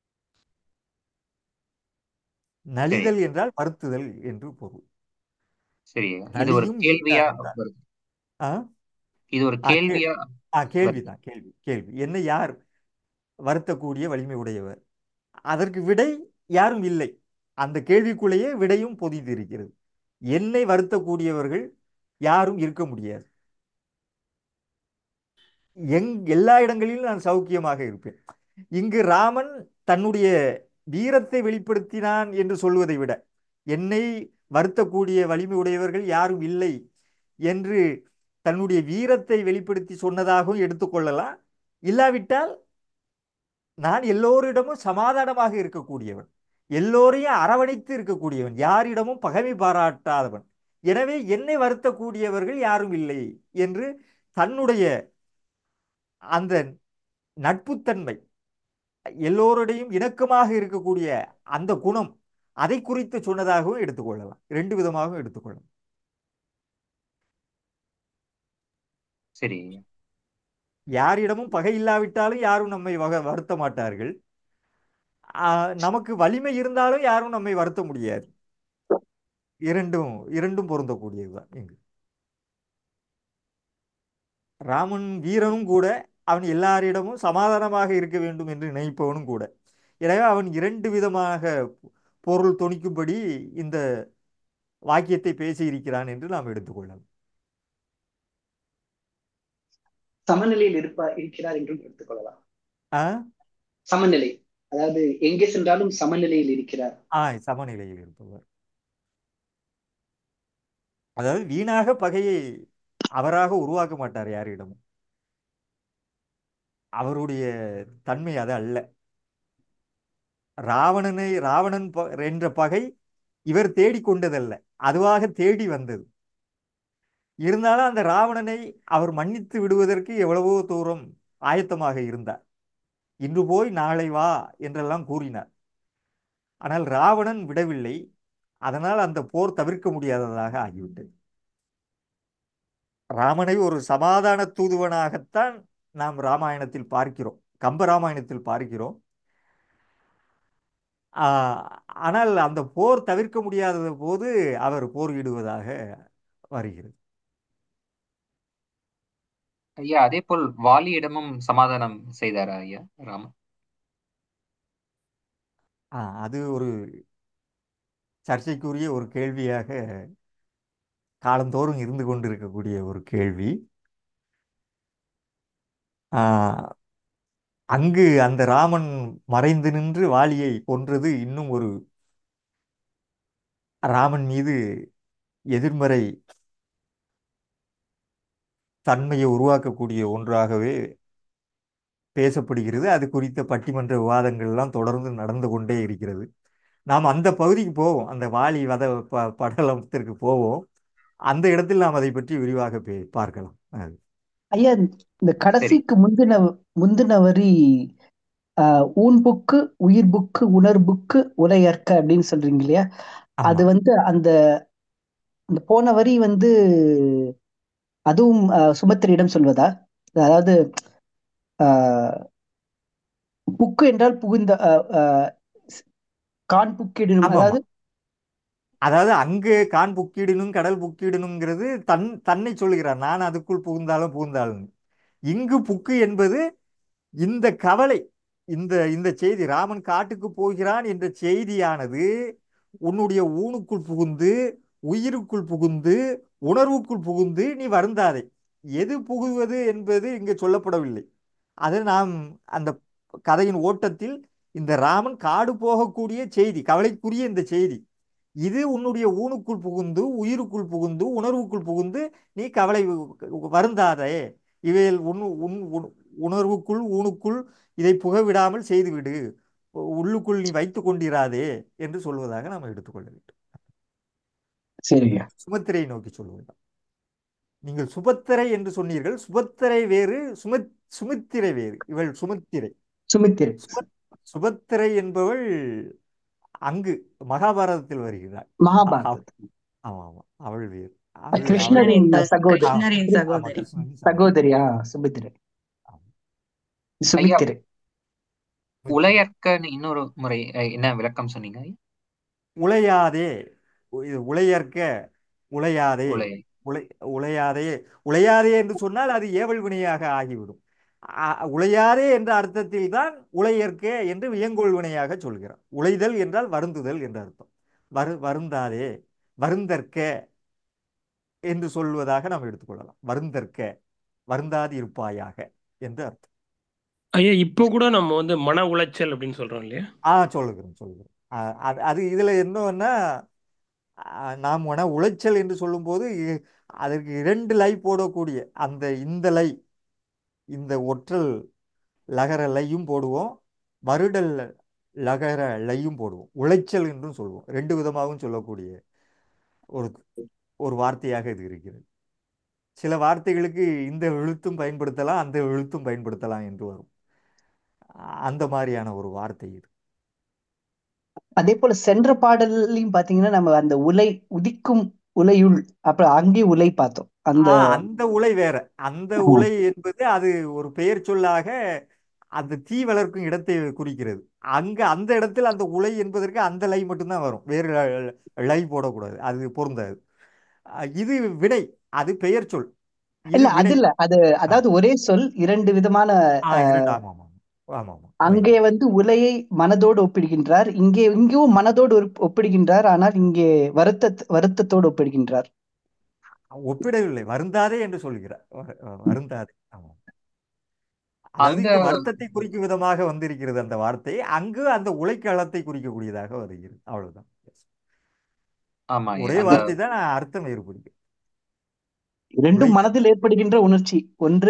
நலிதல் என்றால் வருத்துதல் என்று பொருள் சரி இது ஒரு நலியும் கேள்வியா ஈட்டார் என்றால் வருது ஆ இது ஒரு ஆ, கே- கேள்வியா ஆ வருது கேள்விதான் கேள்வி கேள்வி என்னை யார் வருத்தக்கூடிய வலிமை உடையவர் அதற்கு விடை யாரும் இல்லை அந்த கேள்விக்குள்ளேயே விடையும் பொதிந்திருக்கிறது என்னை வருத்தக்கூடியவர்கள் யாரும் இருக்க முடியாது எங் எல்லா இடங்களிலும் நான் சௌக்கியமாக இருப்பேன் இங்கு ராமன் தன்னுடைய வீரத்தை வெளிப்படுத்தினான் என்று சொல்வதை விட என்னை வருத்தக்கூடிய வலிமை உடையவர்கள் யாரும் இல்லை என்று தன்னுடைய வீரத்தை வெளிப்படுத்தி சொன்னதாகவும் எடுத்துக்கொள்ளலாம் இல்லாவிட்டால் நான் எல்லோரிடமும் சமாதானமாக இருக்கக்கூடியவன் எல்லோரையும் அரவணைத்து இருக்கக்கூடியவன் யாரிடமும் பகைமை பாராட்டாதவன் எனவே என்னை வருத்தக்கூடியவர்கள் யாரும் இல்லை என்று தன்னுடைய அந்த நட்புத்தன்மை எல்லோருடையும் இணக்கமாக இருக்கக்கூடிய அந்த குணம் அதை குறித்து சொன்னதாகவும் எடுத்துக்கொள்ளலாம் ரெண்டு விதமாகவும் எடுத்துக்கொள்ளலாம் சரி யாரிடமும் பகை இல்லாவிட்டாலும் யாரும் நம்மை வக வருத்த மாட்டார்கள் ஆ, நமக்கு வலிமை இருந்தாலும் யாரும் நம்மை வருத்த முடியாது இரண்டும் இரண்டும் பொருந்தக்கூடியதுதான் இங்கு ராமன் வீரனும் கூட அவன் எல்லாரிடமும் சமாதானமாக இருக்க வேண்டும் என்று நினைப்பவனும் கூட எனவே அவன் இரண்டு விதமாக பொருள் தொனிக்கும்படி இந்த வாக்கியத்தை பேசியிருக்கிறான் என்று நாம் எடுத்துக்கொள்ளலாம் சமநிலையில் இருப்பா இருக்கிறார் என்றும் எடுத்துக்கொள்ளலாம் ஆ சமநிலை அதாவது எங்கே சென்றாலும் சமநிலையில் இருக்கிறார் ஆ சமநிலையில் இருப்பவர் அதாவது வீணாக பகையை அவராக உருவாக்க மாட்டார் யாரிடமும் அவருடைய தன்மை அது அல்ல ராவணனை ராவணன் ப- என்ற பகை இவர் தேடிக்கொண்டதல்ல அதுவாக தேடி வந்தது இருந்தாலும் அந்த ராவணனை அவர் மன்னித்து விடுவதற்கு எவ்வளவோ தூரம் ஆயத்தமாக இருந்தார் இன்று போய் நாளை வா என்றெல்லாம் கூறினார் ஆனால் ராவணன் விடவில்லை அதனால் அந்த போர் தவிர்க்க முடியாததாக ஆகிவிட்டது ராமனை ஒரு சமாதான தூதுவனாகத்தான் நாம் ராமாயணத்தில் பார்க்கிறோம் கம்ப ராமாயணத்தில் பார்க்கிறோம் ஆ, ஆனால் அந்த போர் தவிர்க்க முடியாத போது அவர் போரிடுவதாக வருகிறது ஐயா அதே போல் வாலியிடமும் சமாதானம் செய்தாரா ஐயா ராமன் ஆ, அது ஒரு சர்ச்சைக்குரிய ஒரு கேள்வியாக காலந்தோறும் இருந்து கொண்டிருக்கக்கூடிய ஒரு கேள்வி ஆ, அங்கு அந்த ராமன் மறைந்து நின்று வாலியை கொன்றது இன்னும் ஒரு ராமன் மீது எதிர்மறை தன்மையை உருவாக்கக்கூடிய ஒன்றாகவே பேசப்படுகிறது அது குறித்த பட்டிமன்ற விவாதங்கள்லாம் தொடர்ந்து நடந்து கொண்டே இருக்கிறது நாம் அந்த பகுதிக்கு போவோம் அந்த வாலி வத ப படலத்திற்கு போவோம் அந்த இடத்தில் நாம் அதை பற்றி விரிவாக பே பார்க்கலாம் அது. ஐயா இந்த சரி கடைசிக்கு முந்தின முந்தின வரி ஆஹ், ஊன் புக்கு உயிர் புக்கு உணர் புக்கு உரையற்க அப்படின்னு சொல்றீங்க இல்லையா அது ஆமா வந்து அந்த அந்த போன வரி வந்து அதுவும் அஹ், சுபத்திரையிடம் சொல்வதா அதாவது அஹ், புக்கு என்றால் புகுந்த அஹ், அஹ், கான் புக்கிடணும் ஆமாமா அதாவது அதாவது அங்கு கான் புக்கிடணும் கடல் புக்கிடணுங்கிறது தன் தன்னை சொல்கிறார் நான் அதுக்குள் புகுந்தாலும் புகுந்தாலும் இங்கு புக்கு என்பது இந்த கவலை இந்த இந்த செய்தி ராமன் காட்டுக்கு போகிறான் என்ற செய்தியானது உன்னுடைய ஊனுக்குள் புகுந்து உயிருக்குள் புகுந்து உணர்வுக்குள் புகுந்து நீ வருந்தாதே எது புகுவது என்பது இங்கு சொல்லப்படவில்லை அது நாம் அந்த கதையின் ஓட்டத்தில் இந்த ராமன் காடு போகக்கூடிய செய்தி கவலைக்குரிய இந்த செய்தி இது உன்னுடைய ஊனுக்குள் புகுந்து உயிருக்குள் புகுந்து உணர்வுக்குள் புகுந்து நீ கவலை வருந்தாதே இவையில் உன் உன் உன் உணர்வுக்குள் ஊனுக்குள் இதை புக விடாமல் செய்துவிடு உள்ளுக்குள் நீ வைத்துக் கொண்டிராதே என்று சொல்வதாக நாம் எடுத்துக்கொள்ள வேண்டும் சரிங்க சுமத்திரையை நோக்கி சொல்லுவதுதான் நீங்கள் சுபத்திரை என்று சொன்னீர்கள் சுபத்திரை வேறு சுமத் சுமித்திரை வேறு இவள் சுமத்திரை சுமித்திரை சுபத் சுபத்திரை என்பவள் அங்கு மகாபாரதத்தில் வருகிறாள் மகாபாரத் ஆமா ஆமா அவள் வேறு அது அவள் கிருஷ்ணரின் கிருஷ்ணரின் சகோதரி கிருஷ்ணரின் ஆமா சகோதரி கிருஷ்ணனின் சகோதரி சகோதரியா சுமித்திரை ஆமா. ஐயா சுமித்திரை உலையற்கன்னு இன்னொரு முறை அஹ், என்ன விளக்கம் சொன்னீங்க ஐயா? உழையாதே இது உழையற்க உழையாதே உலை உழை உழையாதே உழையாதே என்று சொன்னால் அது ஏவல் வினையாக ஆகிவிடும் அ- உழையாதே என்ற அர்த்தத்தில் தான் உழையற்க என்று வியங்கோள் வினையாக சொல்கிறார் உழைதல் என்றால் வருந்துதல் என்ற அர்த்தம் வரு வருந்தாதே வருந்தற்க என்று சொல்வதாக நாம் எடுத்துக்கொள்ளலாம் வருந்தற்க வருந்தாது இருப்பாயாக என்று அர்த்தம் ஐயா இப்போ கூட நம்ம வந்து மன உளைச்சல் அப்படின்னு சொல்றோம் இல்லையா ஆ சொல்லுகிறேன் சொல்லுகிறேன் ஆ, அது அது இதில் என்னன்னா ஆ, நாம் மன உளைச்சல் என்று சொல்லும்போது இ- அதற்கு இரண்டு லை போடக்கூடிய அந்த இந்த லை இந்த ஒற்றல் லகர லையும் போடுவோம் மருடல் லகர லையும் போடுவோம் உளைச்சல் என்றும் சொல்லுவோம் ரெண்டு விதமாகவும் சொல்லக்கூடிய ஒரு ஒரு வார்த்தையாக இது இருக்கிறது சில வார்த்தைகளுக்கு இந்த எழுத்தும் பயன்படுத்தலாம் அந்த எழுத்தும் பயன்படுத்தலாம் என்று வரும் அந்த மாதிரியான ஒரு வார்த்தை இது அதே போல சென்ற பாடல்லையும் பாத்தீங்கன்னா நம்ம அந்த உலை உதிக்கும் உலையுள் அப்புறம் அங்கே உலை பார்த்தோம் அந்த ஆ அந்த உலை வேற அந்த ஆ, உலை என்பது அது ஒரு பெயர் சொல்லாக அந்த தீ வளர்க்கும் இடத்தை குறிக்கிறது அங்க அந்த இடத்தில் அந்த உலை என்பதற்கு அந்த லை மட்டும்தான் வரும் வேறு ல- லை போடக்கூடாது அது பொருந்தாது அ, இது வினை அது பெயர் சொல் இது இல்ல அது வினை இல்ல அது ஆ அதாவது ஒரே சொல் இரண்டு விதமான ஆ அஹ், இரண்டு ஆமாம் ஆமாம் ஆமாம் ஆமாம் அங்கே ரைட் வந்து உலையை மனதோடு ஒப்பிடுகின்றார் இங்கே இங்கேயும் மனதோடு ஒப்- ஒப்பிடுகின்றார் ஆனால் இங்கே வருத்த வருத்தத்தோடு ஒப்பிடுகின்றார் ஒப்பிடவில்லை வருந்தாதே என்று சொல்கிறார் வரு- வருந்தாதே ஆமாம் அதாவது அந்த இங்கு வருத்தத்தை குறிக்கும் விதமாக வந்திருக்கிறது அந்த வார்த்தை அங்கு அந்த உலைக்களத்தை குறிக்கக்கூடியதாக வருகிறது அவ்வளவுதான் ஆமா ஐயா ஒரே அந்த வார்த்தை தான் அர்த்தம் வேறுபடுகிறது இரண்டும் உலை மனதில் ஏற்படுகின்ற உணர்ச்சி ஒன்று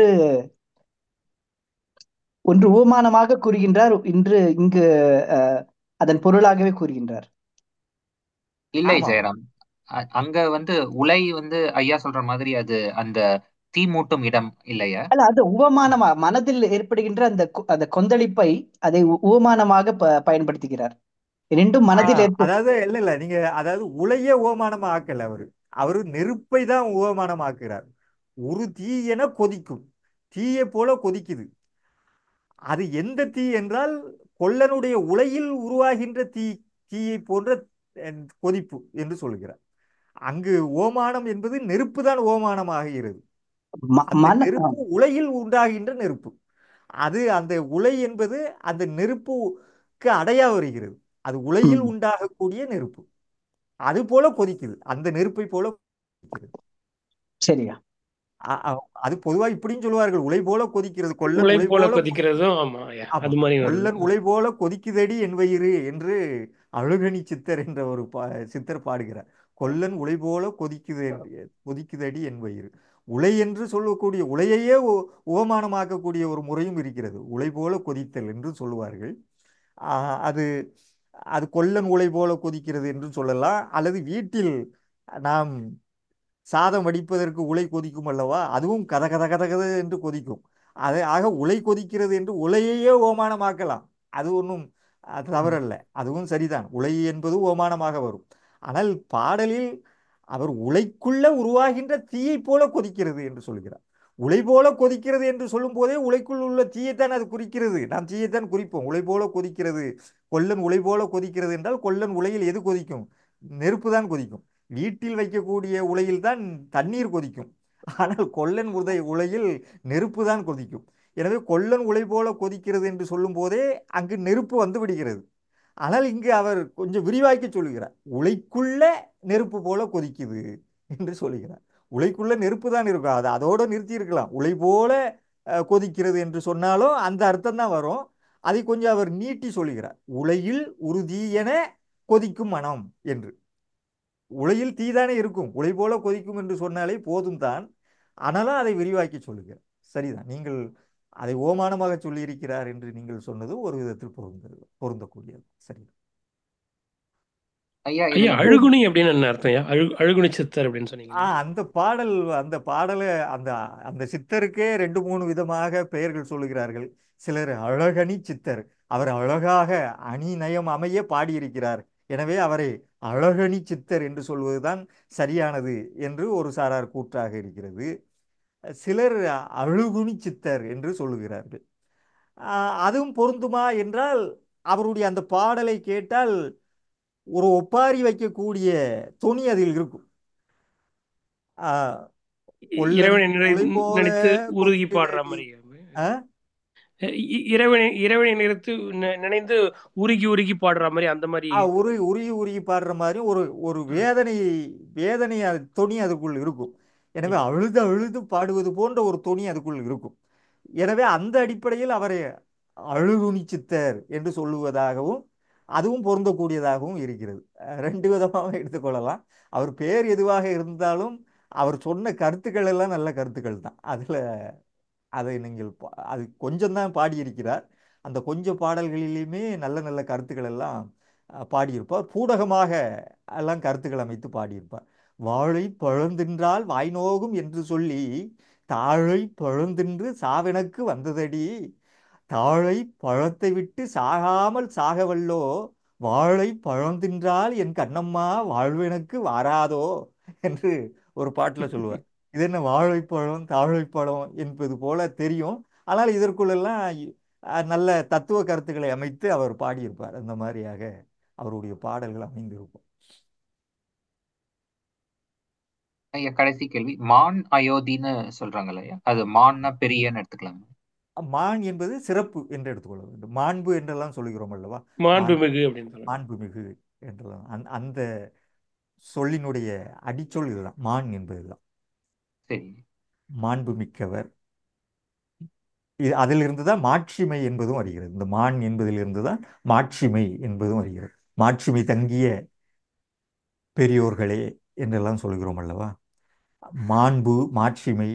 ஒன்று உவமானமாக கூறுகின்றார் இன்று இங்கு அஹ், அதன் பொருளாகவே கூறுகின்றார் இல்லை ஆமாம் ஜெயராம் அ- அங்க வந்து உலை வந்து ஐயா சொல்ற மாதிரி அது அந்த தீ மூட்டும் இடம் இல்லையா அல்ல அது உவமானமா மனதில் ஏற்படுகின்ற அந்த கொ- அந்த கொந்தளிப்பை அதை உ- உவமானமாக ப பயன்படுத்துகிறார் இரண்டும் ஆ, மனதில் ஏற்ப அதாவது இல்ல இல்ல நீங்க அதாவது உலைய ஓமானமா ஆக்கல அவரு அவரு நெருப்பை தான் ஓமானம் ஆக்குறார் ஒரு தீ என கொதிக்கும் தீயை போல கொதிக்குது அது எந்த தீ என்றால் கொல்லனுடைய உலையில் உருவாகின்ற தீ தீயை போன்ற அஹ், கொதிப்பு என்று சொல்கிறார் அங்கு ஓமானம் என்பது நெருப்பு தான் ஓமானம் ஆகிறது ம- அந்த மன நெருப்பு உலையில் உண்டாகின்ற நெருப்பு அது அந்த உலை என்பது அந்த நெருப்புக்கு அடையா வருகிறது அது உலையில் ம், உண்டாகக்கூடிய நெருப்பு அது போல கொதிக்குது அந்த நெருப்பை போல கொதிக்கிறது சரியா அ- அ- அது பொதுவா இப்படின்னு சொல்லுவார்கள் உலை போல கொதிக்கிறது கொல்லன் உலை உலை போல போல கொ- கொதிக்கிறதும் ஆமா ஐயா ஆமா அது மாதிரி வருது கொல்லன் உலை போல கொதிக்குதடி என் வயிறு என்று அழுகணி சித்தர் என்ற ஒரு பா சித்தர் பாடுகிறார் கொல்லன் உலை போல கொதிக்குது என்- கொதிக்குதடி என் வயிறு உலை என்று சொல்லக்கூடிய உலையையே உ- உவமானமாக்கக்கூடிய ஒரு முறையும் இருக்கிறது உலை போல கொதித்தல் என்று சொல்லுவார்கள் ஆஹ் அது அது கொல்லன் உலை போல கொதிக்கிறது என்று சொல்லலாம் அல்லது வீட்டில் நாம் சாதம் வடிப்பதற்கு உலை கொதிக்கும் அல்லவா அதுவும் கத கத கத கத என்று கொதிக்கும் அது ஆக உலை கொதிக்கிறது என்று உலையையே ஓமானமாக்கலாம் அது ஒன்றும் அது தவறல்ல அதுவும் சரிதான் உலை என்பது ஓமானமாக வரும் ஆனால் பாடலில் அவர் உலைக்குள்ள உருவாகின்ற தீயை போல கொதிக்கிறது என்று சொல்கிறார் உலை போல கொதிக்கிறது என்று சொல்லும் போதே உலைக்குள் உள்ள தீயைத்தான் அது குறிக்கிறது நாம் தீயைத்தான் குறிப்போம் உலை போல கொதிக்கிறது கொல்லன் உலை போல கொதிக்கிறது என்றால் கொல்லன் உலையில் எது கொதிக்கும் நெருப்பு தான் கொதிக்கும் வீட்டில் வைக்கக்கூடிய உலையில் தான் தண்ணீர் கொதிக்கும் ஆனால் கொல்லன் உதை உலையில் நெருப்பு தான் கொதிக்கும் எனவே கொல்லன் உலை போல கொதிக்கிறது என்று சொல்லும் போதே அங்கு நெருப்பு வந்து விடுகிறது ஆனால் இங்கு அவர் கொஞ்சம் விரிவாக்கி சொல்லுகிறார் உலைக்குள்ள நெருப்பு போல கொதிக்குது என்று சொல்லுகிறார் உலைக்குள்ள நெருப்பு தான் இருக்கும் அது அதோடு நிறுத்தி இருக்கலாம் உலை போல அஹ், கொதிக்கிறது என்று சொன்னாலும் அந்த அர்த்தம் தான் வரும் அதை கொஞ்சம் அவர் நீட்டி சொல்லுகிறார் உலையில் உறுதி என கொதிக்கும் மனம் என்று உலையில் தீதானே இருக்கும் உலை போல கொதிக்கும் என்று சொன்னாலே போதும் தான் ஆனாலும் அதை விரிவாக்கி சொல்லுகிறார் சரிதான் நீங்கள் அதை ஓமானமாக சொல்லியிருக்கிறார் என்று நீங்கள் சொன்னது ஒரு விதத்தில் பொருந்தது பொருந்தக்கூடியது சரி ஐயா ஐயா இதுல அழுகுனி அப்படின்னு என்ன அர்த்தம் ஐயா அழு அழுகுனி சித்தர் அப்படின்னு ஆ சொன்னீங்க அந்த பாடல் அந்த பாடலை அந்த அந்த சித்தருக்கே ரெண்டு மூணு விதமாக பெயர்கள் சொல்லுகிறார்கள் சிலர் அழகணி சித்தர் அவர் அழகாக அணி நயம் அமைய பாடியிருக்கிறார் எனவே அவரை அழகணி சித்தர் என்று சொல்வதுதான் சரியானது என்று ஒரு சாரார் கூற்றாக இருக்கிறது சிலர் அழுகுனி சித்தர் என்று சொல்லுகிறார்கள் ஆ, அதுவும் பொருந்துமா என்றால் அவருடைய அந்த பாடலை கேட்டால் ஒரு ஒப்பாரி வைக்கக்கூடிய தொனி அதில் இருக்கும் ஆ, கொல்லன் இறைவனை நினை உலை போல நினைத்து உருகி பாடுற கொதிக்கிறதே. மாதிரி ஆ? இ- இ- இறைவனை இறைவனை நினைத்து நி- நினைந்து உருகி உருகி பாடுற மாதிரி அந்த மாதிரி ஆ, உரு உருகி உருகி பாடுற மாதிரி ஒரு ஒரு வேதனை வேதனை அது தொனி அதுக்குள் இருக்கும் எனவே ம். அழுது அழுது பாடுவது போன்ற ஒரு தொனி அதுக்குள் இருக்கும் எனவே அந்த அடிப்படையில் அவரை அழுகுனி சித்தர் என்று சொல்லுவதாகவும் அதுவும் பொருந்தக்கூடியதாகவும் இருக்கிறது அஹ் ரெண்டு விதமாக எடுத்துக்கொள்ளலாம் அவர் பேர் எதுவாக இருந்தாலும் அவர் சொன்ன கருத்துக்கள் எல்லாம் நல்ல கருத்துக்கள் தான் அதில் அதை நீங்கள் பா- அது கொஞ்சம் தான் பாடியிருக்கிறார் அந்த கொஞ்சம் பாடல்களிலுமே நல்ல நல்ல கருத்துக்கள் எல்லாம் அஹ், பாடியிருப்பார் பூடகமாக எல்லாம் கருத்துக்கள் அமைத்து பாடியிருப்பார் வாழை பழந்தின்றால் வாய் நோகும் என்று சொல்லி தாழை பழந்தின்று சாவெனக்கு வந்ததடி தாழை பழத்தை விட்டு சாகாமல் சாகவல்லோ வாழை பழந்தின்றால் என் கண்ணம்மா வாழ்வெனக்கு வாராதோ என்று ஒரு பாட்டில் சொல்லுவார் இது என்ன வாழைப்பழம் தாழைப்பழம் என்பது போல தெரியும் ஆனால் இதற்குள்ளெல்லாம் அஹ், நல்ல தத்துவ கருத்துக்களை அமைத்து அவர் பாடியிருப்பார் அந்த மாதிரியாக அவருடைய பாடல்கள் அமைந்திருக்கும் ஐயா கடைசி கேள்வி மான் அயோத்தின்னு சொல்றாங்கல்ல ஐயா அது மான்னா பெரியன்னு எடுத்துக்கலாமா மான் என்பது சிறப்பு என்று எடுத்துக்கொள்ள வேண்டும் மாண்பு என்றெல்லாம் சொல்லுகிறோம் அல்லவா மாண்புமிகு அப்படின்னு சொல்லுவாங்க மாண்புமிகு என்றெல்லாம் அந் அந்த சொல்லினுடைய அடிச்சொல் இதுதான் மான் என்பதுதான் சரி மாண்புமிக்கவர் இது அதிலிருந்து தான் மாட்சிமை என்பதும் வருகிறது இந்த மான் என்பதிலிருந்து தான் மாட்சிமை என்பதும் வருகிறது மாட்சிமை தங்கிய பெரியோர்களே என்றெல்லாம் சொல்கிறோம் அல்லவா மாண்பு மாட்சிமை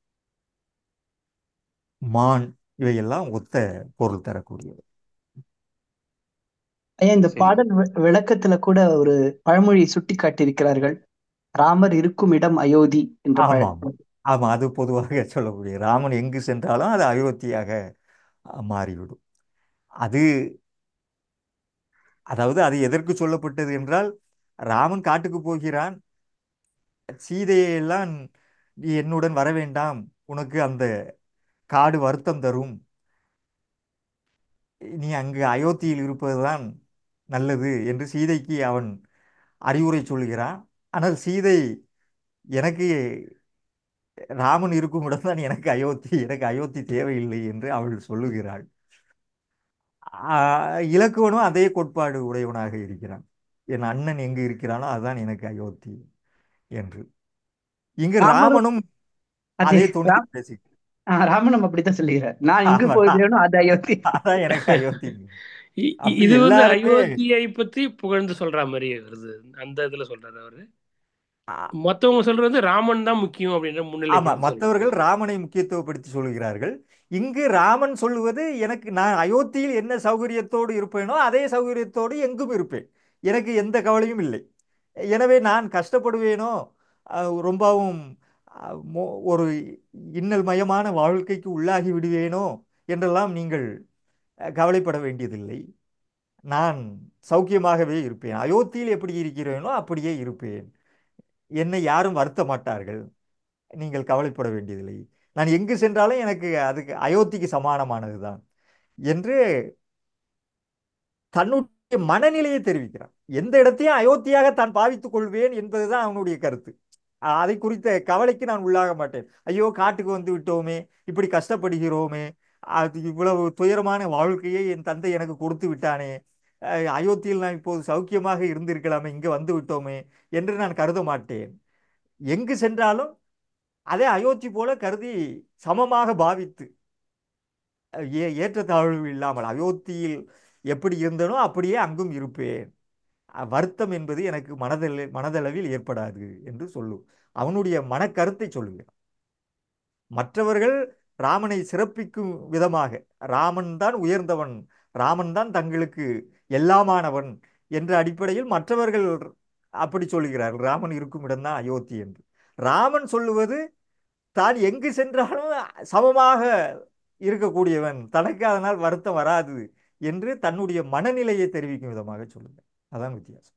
மான் இவையெல்லாம் ஒத்த பொருள் தரக்கூடியது ஐயா இந்த சரி பாடல் வி- விளக்கத்துல கூட ஒரு பழமொழி சுட்டி காட்டியிருக்கிறார்கள் ராமர் இருக்கும் இடம் அயோத்தி என்ற பழ ஆமாம் ஆமாம் அது பொதுவாக சொல்லக்கூடிய ராமன் எங்கு சென்றாலும் அது அயோத்தியாக அஹ், மாறிவிடும் அது அதாவது அது எதற்கு சொல்லப்பட்டது என்றால் ராமன் காட்டுக்கு போகிறான் சீதையை எல்லாம் நீ என்னுடன் வர வேண்டாம் உனக்கு அந்த காடு வருத்தம் தரும் நீ அங்கு அயோத்தியில் இருப்பதுதான் நல்லது என்று சீதைக்கு அவன் அறிவுரை சொல்கிறான் ஆனால் சீதை எனக்கு ராமன் இருக்கும் இடம்தான் எனக்கு அயோத்தி எனக்கு அயோத்தி தேவையில்லை என்று அவள் சொல்லுகிறாள் ஆஹ் இலக்குவனும் அதே கோட்பாடு உடையவனாக இருக்கிறான் என் அண்ணன் எங்கு இருக்கிறானோ அதுதான் எனக்கு அயோத்தி என்று இங்கு ராமரும் ராமனும் அதே அதே துணியில் ராம் பேசி ஆஹ் ராமனும் அப்படித்தான் சொல்லுகிறார் நான் எங்கு ஆமா நான் போகிறேனோ அது அயோத்தி அதான் எனக்கு அயோத்தி இ- இ- அப்படி இது வந்து எல்லாருமே அயோத்தியை பத்தி புகழ்ந்து சொல்ற மாதிரி வருது அந்த இதுல சொல்றாரு அவரு ஆ- மத்தவங்க சொல்றது வந்து ராமன் தான் முக்கியம் அப்படின்ற ஆமா முன்னிலைப்படுத்தி சொல்றாங்க மற்றவர்கள் ராமனை முக்கியத்துவப்படுத்தி சொல்கிறார்கள் இங்கு ராமன் சொல்லுவது எனக்கு நான் அயோத்தியில் என்ன சௌகரியத்தோடு இருப்பேனோ அதே சௌகரியத்தோடு எங்கும் இருப்பேன் எனக்கு எந்த கவலையும் இல்லை எனவே நான் கஷ்டப்படுவேனோ அஹ், ரொம்பவும் அஹ், மோ- ஒரு இன்னல் மயமான வாழ்க்கைக்கு உள்ளாகி விடுவேனோ என்றெல்லாம் நீங்கள் அஹ், கவலைப்பட வேண்டியதில்லை நான் சௌக்கியமாகவே இருப்பேன் அயோத்தியில் எப்படி இருக்கிறேனோ அப்படியே இருப்பேன் என்னை யாரும் வருத்த மாட்டார்கள் நீங்கள் கவலைப்பட வேண்டியதில்லை நான் எங்கு சென்றாலும் எனக்கு அதுக்கு அயோத்திக்கு சமானமானதுதான் என்று தன்னுடைய மனநிலையை தெரிவிக்கிறான் எந்த இடத்தையும் அயோத்தியாக தான் பாவித்துக் கொள்வேன் என்பதுதான் அவனுடைய கருத்து அதை குறித்த கவலைக்கு நான் உள்ளாக மாட்டேன் ஐயோ காட்டுக்கு வந்து விட்டோமே இப்படி கஷ்டப்படுகிறோமே அது இவ்வளவு துயரமான வாழ்க்கையை என் தந்தை எனக்கு கொடுத்து விட்டானே அஹ் அயோத்தியில் நான் இப்போது சௌக்கியமாக இருந்திருக்கலாமே இங்கே வந்து விட்டோமே என்று நான் கருத மாட்டேன் எங்கு சென்றாலும் அதே அயோத்தி போல கருதி சமமாக பாவித்து ஏ ஏற்றத்தாழ்வு இல்லாமல் அயோத்தியில் எப்படி இருந்தனோ அப்படியே அங்கும் இருப்பேன் அஹ் வருத்தம் என்பது எனக்கு மனதள மனதளவில் ஏற்படாது என்று சொல்லு அவனுடைய மனக்கருத்தை சொல்லுகிறான் மற்றவர்கள் ராமனை சிறப்பிக்கும் விதமாக ராமன் தான் உயர்ந்தவன் ராமன் தான் தங்களுக்கு எல்லாமானவன் என்ற அடிப்படையில் மற்றவர்கள் அப்படி சொல்லுகிறார்கள் ராமன் இருக்கும் இடம்தான் அயோத்தி என்று ராமன் சொல்லுவது தான் எங்கு சென்றாலும் சமமாக இருக்கக்கூடியவன் தனக்கு அதனால் வருத்தம் வராது என்று தன்னுடைய மனநிலையை தெரிவிக்கும் விதமாக சொல்லுங்க அதான் வித்தியாசம்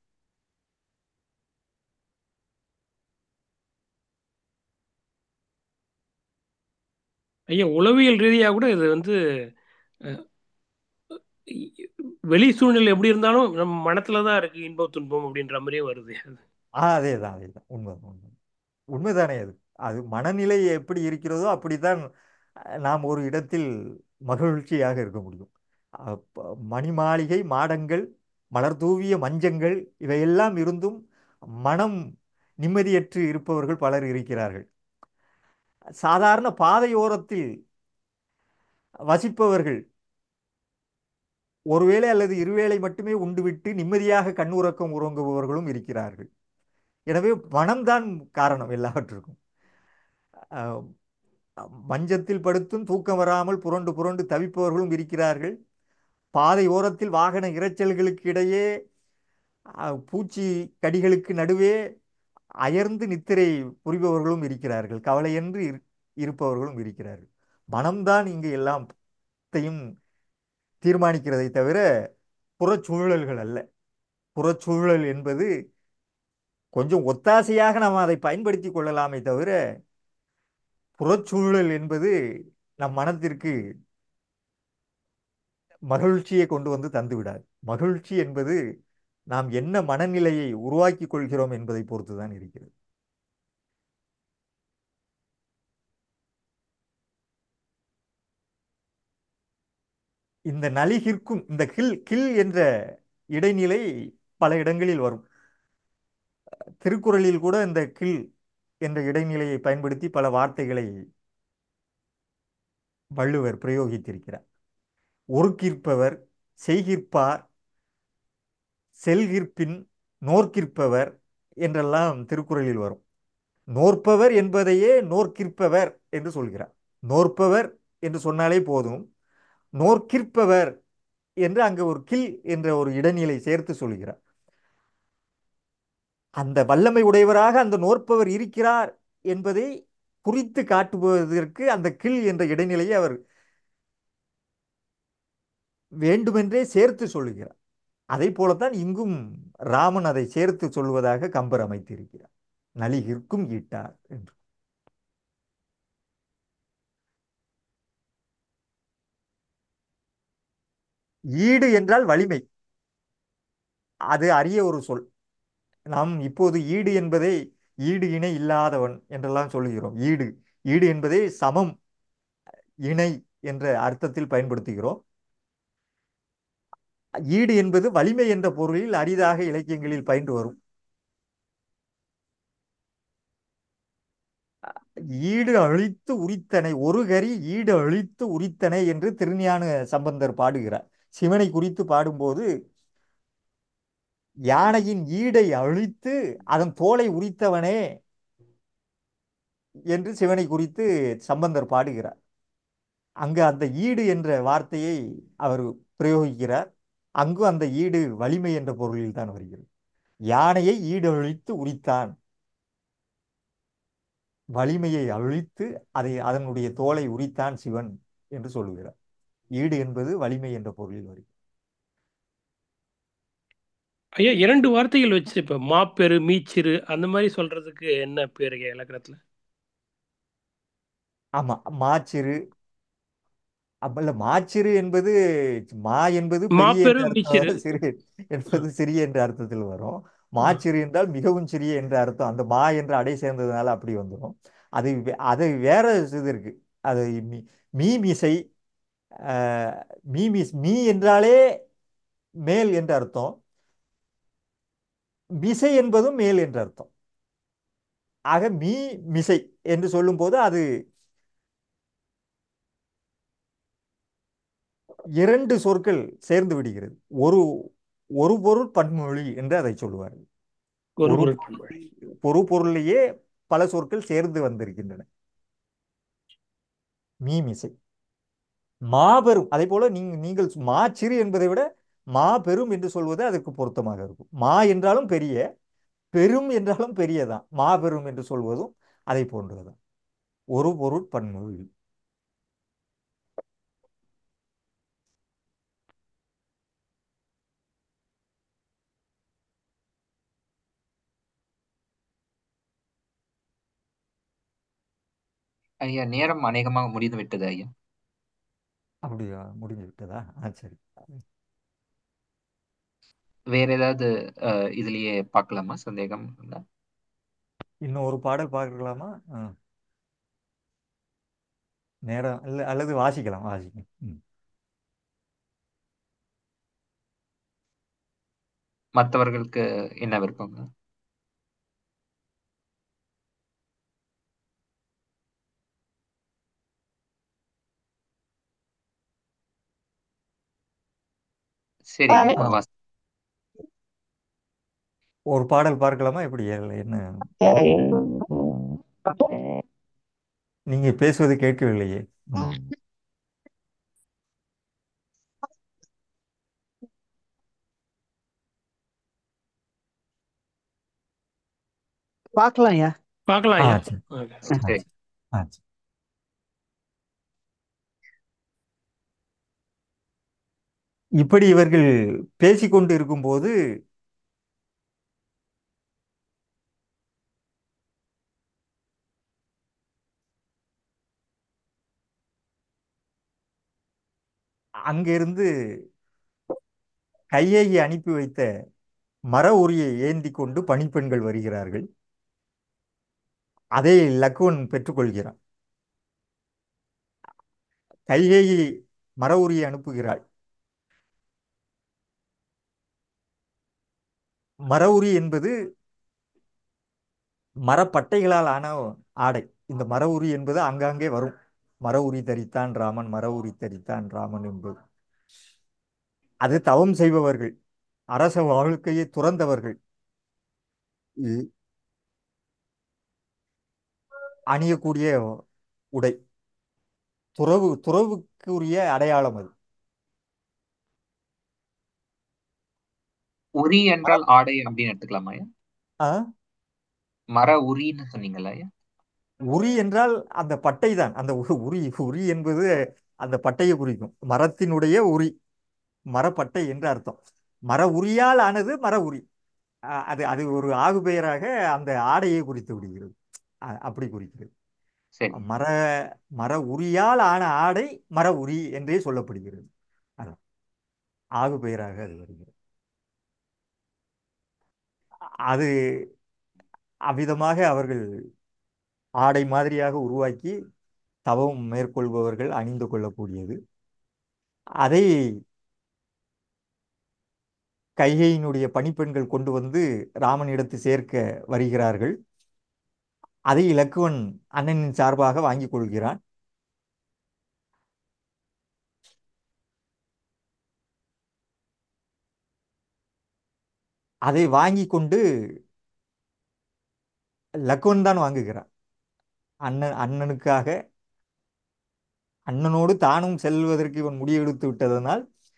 ஐயா உளவியல் ரீதியாக கூட இது வந்து அஹ், இ- வெளி சூழ்நிலை எப்படி இருந்தாலும் நம்ம மனத்துல தான் இருக்கு இன்பம் துன்பம் அப்படின்ற மாதிரியே வருது அது ஆ அதே தான் அதே தான் உண்மைதான் உண்மை உண்மைதானே அது அது மனநிலை எப்படி இருக்கிறதோ அப்படித்தான் அஹ், நாம் ஒரு இடத்தில் மகிழ்ச்சியாக இருக்க முடியும் அப்ப மணி மாளிகை மாடங்கள் மலர் தூவிய மஞ்சங்கள் இவையெல்லாம் இருந்தும் மனம் நிம்மதியற்று இருப்பவர்கள் பலர் இருக்கிறார்கள் சாதாரண பாதையோரத்தில் வசிப்பவர்கள் ஒருவேளை அல்லது இருவேளை மட்டுமே உண்டுவிட்டு நிம்மதியாக கண்ணுறக்கம் உறங்குபவர்களும் இருக்கிறார்கள் எனவே மனம்தான் காரணம் எல்லாவற்றுக்கும் அஹ், மஞ்சத்தில் படுத்தும் தூக்கம் வராமல் புரண்டு புரண்டு தவிப்பவர்களும் இருக்கிறார்கள் பாதை ஓரத்தில் வாகன இரைச்சல்களுக்கு இடையே அஹ், பூச்சி கடிகளுக்கு நடுவே அயர்ந்து நித்திரை புரிபவர்களும் இருக்கிறார்கள் கவலையன்று இரு- இருப்பவர்களும் இருக்கிறார்கள் மனம்தான் இங்கு எல்லாத்தையும் தீர்மானிக்கிறதை தவிர புறச்சூழல்கள் அல்ல புறச்சூழல் என்பது கொஞ்சம் ஒத்தாசையாக நாம் அதை பயன்படுத்தி கொள்ளலாமே தவிர புறச்சூழல் என்பது நம் மனத்திற்கு மகிழ்ச்சியை கொண்டு வந்து தந்து விடாது மகிழ்ச்சி என்பது நாம் என்ன மனநிலையை உருவாக்கி கொள்கிறோம் என்பதை பொறுத்துதான் இருக்கிறது இந்த நலிகிற்கும் இந்த கில் கில் என்ற இடைநிலை பல இடங்களில் வரும் திருக்குறளில் கூட இந்த கில் என்ற இடைநிலையை பயன்படுத்தி பல வார்த்தைகளை வள்ளுவர் பிரயோகித்திருக்கிறார் ஒருக்கிற்பவர் செய்கிற்பார் செல்கிற்பின் நோர்க்கிற்பவர் என்றெல்லாம் திருக்குறளில் வரும் நோற்பவர் என்பதையே நோர்க்கிற்பவர் என்று சொல்கிறார் நோற்பவர் என்று சொன்னாலே போதும் நோர்க்கிற்பவர் என்று அங்கு ஒரு கில் என்ற ஒரு இடைநிலை சேர்த்து சொல்கிறார் அந்த வல்லமை உடையவராக அந்த நோற்பவர் இருக்கிறார் என்பதை குறித்து காட்டுவதற்கு அந்த கில் என்ற இடைநிலையை அவர் வேண்டுமென்றே சேர்த்து சொல்லுகிறார் அதை போலத்தான் இங்கும் ராமன் அதை சேர்த்து சொல்வதாக கம்பர் அமைத்திருக்கிறார் நலிகிற்கும் ஈட்டார் என்று ஈடு என்றால் வலிமை அது அரிய ஒரு சொல் நாம் இப்போது ஈடு என்பதை ஈடு இணை இல்லாதவன் என்றெல்லாம் சொல்லுகிறோம் ஈடு ஈடு என்பதை சமம் இணை என்ற அர்த்தத்தில் பயன்படுத்துகிறோம் ஈடு என்பது வலிமை என்ற பொருளில் அரிதாக இலக்கியங்களில் பயின்று வரும் ஈடு அழித்து உரித்தனை ஒரு கரி ஈடு அழித்து உரித்தனை என்று திருஞான சம்பந்தர் பாடுகிறார் சிவனை குறித்து பாடும்போது யானையின் ஈடை அழித்து அதன் தோலை உரித்தவனே என்று சிவனை குறித்து சம்பந்தர் பாடுகிறார் அங்கு அந்த ஈடு என்ற வார்த்தையை அவர் பிரயோகிக்கிறார் அங்கு அந்த ஈடு வலிமை என்ற பொருளில் தான் வருகிறது யானையை ஈடு அழித்து உரித்தான் வலிமையை அழித்து அதை அதனுடைய தோலை உரித்தான் சிவன் என்று சொல்லுகிறார் ஈடு என்பது வலிமை என்ற பொருளில் வருகிறது ஐயா இரண்டு வார்த்தைகள் வச்சு இப்போ மாப்பெரு மீச்சிறு அந்த மாதிரி சொல்றதுக்கு என்ன பேரு ஐயா இலக்கணத்துல ஆமா மாச்சிறு அப்ப இல்ல மாச்சிறு என்பது மா என்பது பெரிய மாப்பெரு என்ற மீச்சிறு அர்த்தம் சிறு என்பது சிறிய என்ற அர்த்தத்தில் வரும் மாச்சிறு என்றால் மிகவும் சிறிய என்ற அர்த்தம் அந்த மா என்ற அடை சேர்ந்ததுனால அப்படி வந்துடும் அது வே- அது வேற இது இருக்கு அது மீ மீ மிசை ஆஹ், மீ மிஸ் மீ என்றாலே மேல் என்ற அர்த்தம் மிசை என்பதும் மேல் என்ற அர்த்தம் ஆக மீ மிசை என்று சொல்லும்போது அது இரண்டு சொற்கள் சேர்ந்து விடுகிறது ஒரு ஒரு பொருள் பன்மொழி என்று அதை சொல்லுவார்கள் ஒரு ஒரு பொருள் பன்மொழி ஒரு பொருளிலேயே பல சொற்கள் சேர்ந்து வந்திருக்கின்றன மீமிசை மாபெரும் அதே போல நீங்க நீங்கள் மாச்சிறு என்பதை விட மாபெரும் என்று சொல்வது அதற்கு பொருத்தமாக இருக்கும் மா என்றாலும் பெரிய பெரும் என்றாலும் பெரியதான் மாபெரும் என்று சொல்வதும் அதை போன்றதுதான் ஒரு பொருள் பன்மொழி ஐயா நேரம் அநேகமாக முடிந்து விட்டது ஐயா அப்படியா முடிஞ்சு விட்டதா ஆ சரி வேற ஏதாவது அஹ், இதுலயே பார்க்கலாமா சந்தேகம் இருந்தா இன்னும் ஒரு பாடல் பார்க்கலாமா ஆ. நேரம் இல்லை அல்லது வாசிக்கலாம் வாசிக்கலாம் ம். மற்றவர்களுக்கு என்ன விருப்பங்க சரி ஆ. வாசி ஒரு பாடல் பார்க்கலாமா எப்படி இல்ல, என்ன நீங்க பேசுவது கேட்கவில்லையே ம். பார்க்கலாம் ஐயா பார்க்கலாம் ஆ ஐயா சரி ஓகே. ஆ சரி சரி ஆ சரி இப்படி இவர்கள் பேசிக்கொண்டு இருக்கும்போது அங்கிருந்து கையேயி அனுப்பி வைத்த மர உரியை ஏந்தி கொண்டு பணிப்பெண்கள் வருகிறார்கள் அதை லக்குவன் பெற்றுக்கொள்கிறான் கைகேயி மர உரியை அனுப்புகிறாள் மர உரி என்பது மரப்பட்டைகளால் ஆன ஆடை இந்த மர உரி என்பது ஆங்காங்கே வரும் மர உரி தரித்தான் ராமன் மர உரி தரித்தான் ராமன் என்பது அது தவம் செய்பவர்கள் அரச வாழ்க்கையை துறந்தவர்கள் இ- அணியக்கூடிய உடை துறவு துறவுக்குரிய அடையாளம் அது உரி என்றால் ஆடை அப்படின்னு எடுத்துக்கலாமா ஐயா ஆ? மர உரின்னு சொன்னீங்களா ஐயா உரி என்றால் அந்த பட்டை தான் அந்த உ- உரி உரி என்பது அந்த பட்டையை குறிக்கும் மரத்தினுடைய உரி மரப்பட்டை என்று அர்த்தம் மர உரியால் ஆனது மர உரி அ- அது அது ஒரு ஆகு பெயராக அந்த ஆடையை குறித்து விடுகிறது அ- அப்படி குறிக்கிறது சரி மர மர உரியால் ஆன ஆடை மர உரி என்றே சொல்லப்படுகிறது அதான் ஆகு பெயராக அது வருகிறது அது அவ்விதமாக அவர்கள் ஆடை மாதிரியாக உருவாக்கி தவம் மேற்கொள்பவர்கள் அணிந்து கொள்ளக்கூடியது அதை கைகையினுடைய பணிப்பெண்கள் கொண்டு வந்து ராமனிடத்து சேர்க்க வருகிறார்கள் அதை இலக்குவன் அண்ணனின் சார்பாக வாங்கிக் கொள்கிறான் அதை வாங்கி கொண்டு லக்குவன் தான் வாங்குகிறான் அண்ணன் அண்ணனுக்காக அண்ணனோடு தானும் செல்வதற்கு இவன் முடிவெடுத்து விட்டதனால்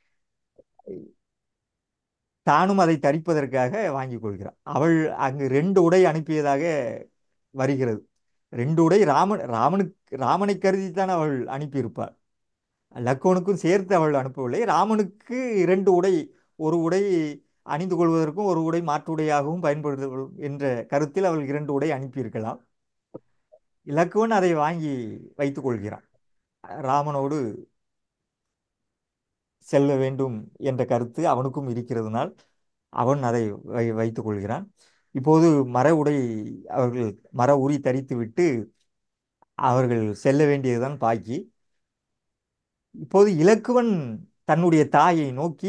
தானும் அதை தரிப்பதற்காக வாங்கி கொள்கிறான் அவள் அங்கு ரெண்டு உடை அனுப்பியதாக வருகிறது ரெண்டு உடை ராமன் ராமனுக்கு ராமனை கருதித்தான் அவள் அனுப்பியிருப்பாள் லக்குவனுக்கும் சேர்த்து அவள் அனுப்பவில்லை ராமனுக்கு இரண்டு உடை ஒரு உடை அணிந்து கொள்வதற்கும் ஒரு உடை மாற்று உடையாகவும் பயன்படுத்த என்ற கருத்தில் அவள் இரண்டு உடை அனுப்பியிருக்கலாம் இலக்குவன் அதை வாங்கி வைத்துக் கொள்கிறான் ராமனோடு செல்ல வேண்டும் என்ற கருத்து அவனுக்கும் இருக்கிறதுனால் அவன் அதை வை வைத்துக் கொள்கிறான் இப்போது மர உடை அவர்கள் மர உரி தரித்து விட்டு அவர்கள் செல்ல வேண்டியதுதான் பாக்கி இப்போது இலக்குவன் தன்னுடைய தாயை நோக்கி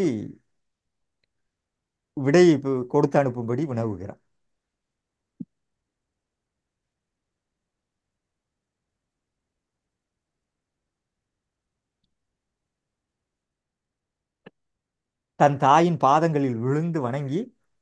விடை பு- கொடுத்து அனுப்பும்படி வினவுகிறான் தன் தாயின் பாதங்களில் விழுந்து வணங்கி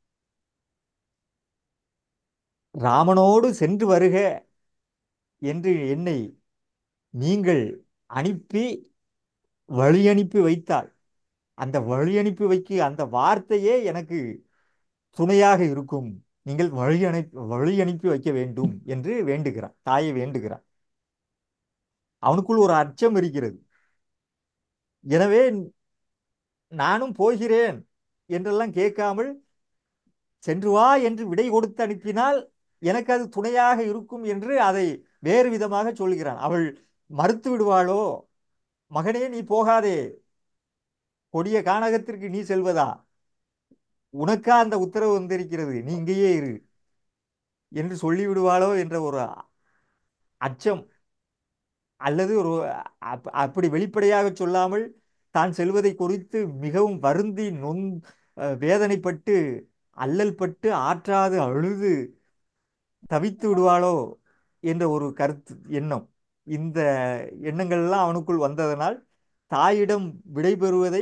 ராமனோடு சென்று வருக என்று என்னை நீங்கள் அனுப்பி வழி அனுப்பி வைத்தால் அந்த வழி அனுப்பி வைக்க அந்த வார்த்தையே எனக்கு துணையாக இருக்கும் நீங்கள் வழி அனுப்பி வழி அனுப்பி வைக்க வேண்டும் என்று வேண்டுகிறான் தாயை வேண்டுகிறான் அவனுக்குள் ஒரு அச்சம் இருக்கிறது எனவே நானும் போகிறேன் என்றெல்லாம் கேட்காமல் சென்று வா என்று விடை கொடுத்து அனுப்பினால் எனக்கு அது துணையாக இருக்கும் என்று அதை வேறு விதமாக சொல்கிறான் அவள் மறுத்து விடுவாளோ மகனே நீ போகாதே கொடிய கானகத்திற்கு நீ செல்வதா உனக்கா அந்த உத்தரவு வந்திருக்கிறது நீ இங்கேயே இரு என்று சொல்லிவிடுவாளோ என்ற ஒரு அச்சம் அல்லது ஒரு அப்- அப்படி வெளிப்படையாக சொல்லாமல் தான் செல்வதை குறித்து மிகவும் வருந்தி நொந் அஹ் வேதனைப்பட்டு அல்லல் பட்டு ஆற்றாது அழுது தவித்து விடுவாளோ என்ற ஒரு கருத்து எண்ணம் இந்த எண்ணங்கள்லாம் அவனுக்குள் வந்ததனால் தாயிடம் விடை பெறுவதை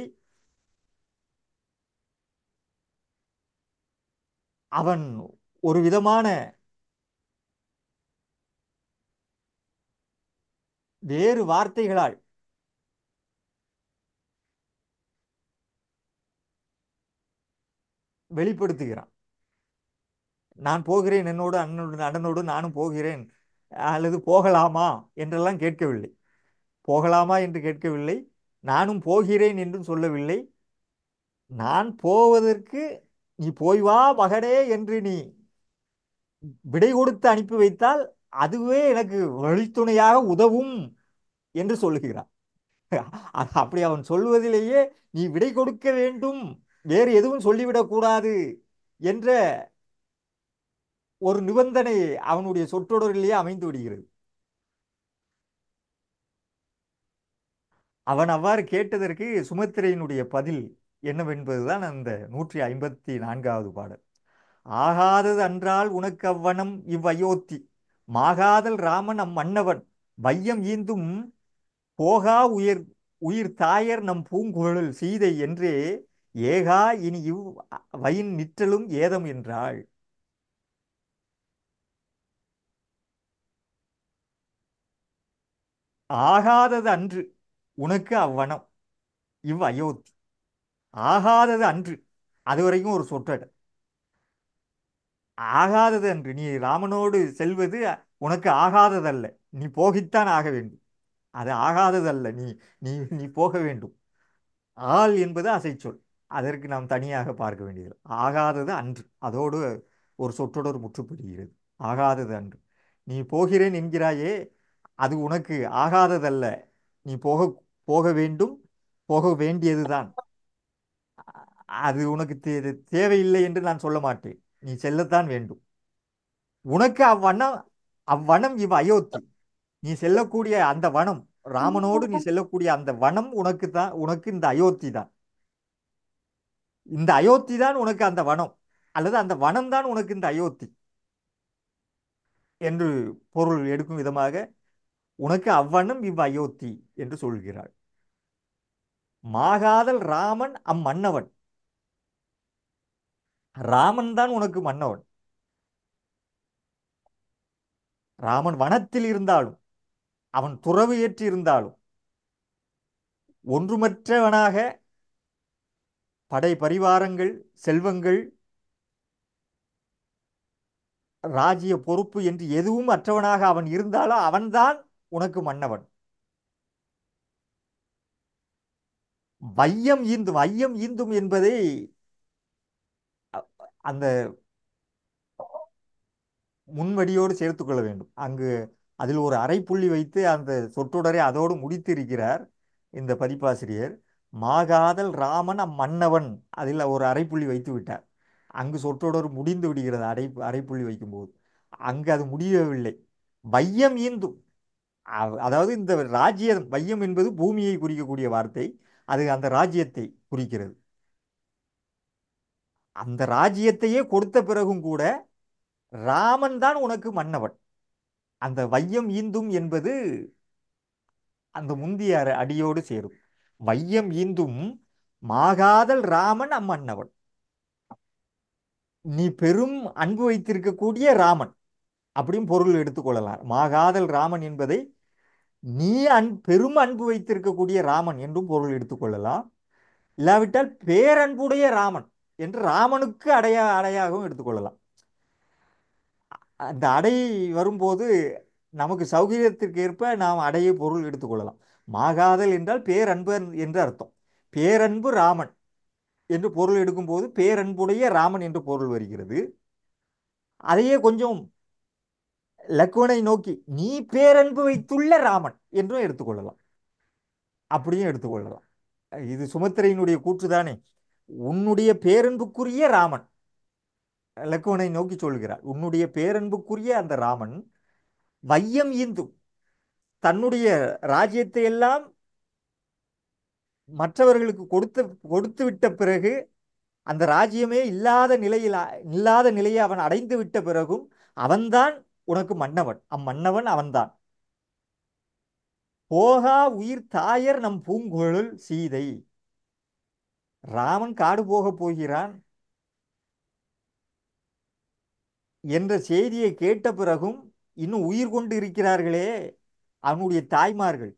அவன் ஒரு விதமான வேறு வார்த்தைகளால் வெளிப்படுத்துகிறான் நான் போகிறேன் என்னோடு அண்ணனோடு அண்ணனோடு நானும் போகிறேன் அல்லது போகலாமா என்றெல்லாம் கேட்கவில்லை போகலாமா என்று கேட்கவில்லை நானும் போகிறேன் என்றும் சொல்லவில்லை நான் போவதற்கு நீ போய் வா மகனே என்று நீ விடை கொடுத்து அனுப்பி வைத்தால் அதுவே எனக்கு வழித்துணையாக உதவும் என்று சொல்லுகிறான் அது அப்படி அவன் சொல்வதிலேயே நீ விடை கொடுக்க வேண்டும் வேறு எதுவும் சொல்லிவிடக்கூடாது என்ற ஒரு நிபந்தனை அவனுடைய சொற்றொடரிலேயே அமைந்து விடுகிறது அவன் அவ்வாறு கேட்டதற்கு சுமத்திரையினுடைய பதில் என்னவென்பதுதான் அந்த நூற்றி ஐம்பத்தி நான்காவது பாடல் ஆகாதது அன்றால் உனக்கு அவ்வனம் இவ்வயோத்தி மாகாதல் ராமன் அம் மன்னவன் வையம் ஈந்தும் போகா உயிர் உயிர் தாயர் நம் பூங்குழல் சீதை என்றே ஏகா இனி இவ் வயின் நிற்றலும் ஏதம் என்றாள் ஆகாதது அன்று உனக்கு அவ்வனம் இவ் அயோத்தி ஆகாதது அன்று அது வரைக்கும் ஒரு சொற்றொடர் ஆகாதது அன்று நீ ராமனோடு செல்வது உனக்கு ஆகாததல்ல நீ போகித்தான் ஆக வேண்டும் அது ஆகாததல்ல நீ நீ நீ போக வேண்டும் ஆள் என்பது அசைச்சொல் அதற்கு நாம் தனியாக பார்க்க வேண்டியது ஆகாதது அன்று அதோடு ஒரு சொற்றொடர் முற்றுப்பெறுகிறது ஆகாதது அன்று நீ போகிறேன் என்கிறாயே அது உனக்கு ஆகாததல்ல நீ போக போக வேண்டும் போக வேண்டியதுதான் அது உனக்கு தே- தேவையில்லை என்று நான் சொல்ல மாட்டேன் நீ செல்லத்தான் வேண்டும் உனக்கு அவ்வனம் அவ்வனம் இவ் அயோத்தி நீ செல்லக்கூடிய அந்த வனம் ராமனோடு நீ செல்லக்கூடிய அந்த வனம் உனக்கு தான் உனக்கு இந்த அயோத்தி தான் இந்த அயோத்தி தான் உனக்கு அந்த வனம் அல்லது அந்த வனம் தான் உனக்கு இந்த அயோத்தி என்று பொருள் எடுக்கும் விதமாக உனக்கு அவ்வனம் இவ் அயோத்தி என்று சொல்கிறாள் மாகாதல் ராமன் அம்மன்னவன் ராமன் தான் உனக்கு மன்னவன் ராமன் வனத்தில் இருந்தாலும் அவன் துறவு ஏற்றி இருந்தாலும் ஒன்றுமற்றவனாக படை பரிவாரங்கள் செல்வங்கள் ராஜ்ய பொறுப்பு என்று எதுவும் அற்றவனாக அவன் இருந்தாலும் அவன்தான் உனக்கு மன்னவன் வையம் ஈந்தும் ஐயம் ஈந்தும் என்பதை அந்த முன்வடியோடு சேர்த்து கொள்ள வேண்டும் அங்கு அதில் ஒரு அரைப்புள்ளி வைத்து அந்த சொற்றொடரை அதோடு முடித்து இருக்கிறார் இந்த பதிப்பாசிரியர் மாகாதல் ராமன் அம்மன்னவன் அதில் ஒரு அரைப்புள்ளி வைத்து விட்டார் அங்கு சொற்றொடர் முடிந்து விடுகிறது அரை அரைப்புள்ளி வைக்கும்போது அங்கு அது முடியவில்லை வையம் ஈந்தும் அவ்- அதாவது இந்த ராஜ்யம் வையம் என்பது பூமியை குறிக்கக்கூடிய வார்த்தை அது அந்த ராஜ்யத்தை குறிக்கிறது அந்த ராஜ்யத்தையே கொடுத்த பிறகும் கூட ராமன் தான் உனக்கு மன்னவன் அந்த வையம் ஈந்தும் என்பது அந்த முந்திய அர- அடியோடு சேரும் வையம் ஈந்தும் மாகாதல் ராமன் அம்மன்னவன் நீ பெரும் அன்பு வைத்திருக்கக்கூடிய ராமன் அப்படியும் பொருள் எடுத்துக்கொள்ளலாம் மாகாதல் ராமன் என்பதை நீ அன் பெரும் அன்பு வைத்திருக்கக்கூடிய ராமன் என்றும் பொருள் எடுத்துக்கொள்ளலாம் இல்லாவிட்டால் பேரன்புடைய ராமன் என்று ராமனுக்கு அடையா அடையாகவும் எடுத்துக்கொள்ளலாம் அந்த அடை வரும்போது நமக்கு சௌகரியத்திற்கு ஏற்ப நாம் அடைய பொருள் எடுத்துக்கொள்ளலாம் மாகாதல் என்றால் பேரன்பு என்று அர்த்தம் பேரன்பு ராமன் என்று பொருள் எடுக்கும்போது பேரன்புடைய ராமன் என்று பொருள் வருகிறது அதையே கொஞ்சம் லக்குவனை நோக்கி நீ பேரன்பு வைத்துள்ள ராமன் என்றும் எடுத்துக்கொள்ளலாம் அப்படியும் எடுத்துக்கொள்ளலாம் இது சுமத்திரையினுடைய கூற்றுதானே உன்னுடைய பேரன்புக்குரிய ராமன் லக்குவனை நோக்கி சொல்கிறார் உன்னுடைய பேரன்புக்குரிய அந்த ராமன் வையம் ஈந்தும் தன்னுடைய ராஜ்யத்தை எல்லாம் மற்றவர்களுக்கு கொடுத்து கொடுத்து விட்ட பிறகு அந்த ராஜ்யமே இல்லாத நிலையில் இல்லாத நிலையை அவன் அடைந்து விட்ட பிறகும் அவன்தான் உனக்கு மன்னவன் அம்மன்னவன் அவன்தான் போகா உயிர் தாயர் நம் பூங்குழல் சீதை ராமன் காடு போகப் போகிறான் என்ற செய்தியை கேட்ட பிறகும் இன்னும் உயிர் கொண்டு இருக்கிறார்களே அவனுடைய தாய்மார்கள்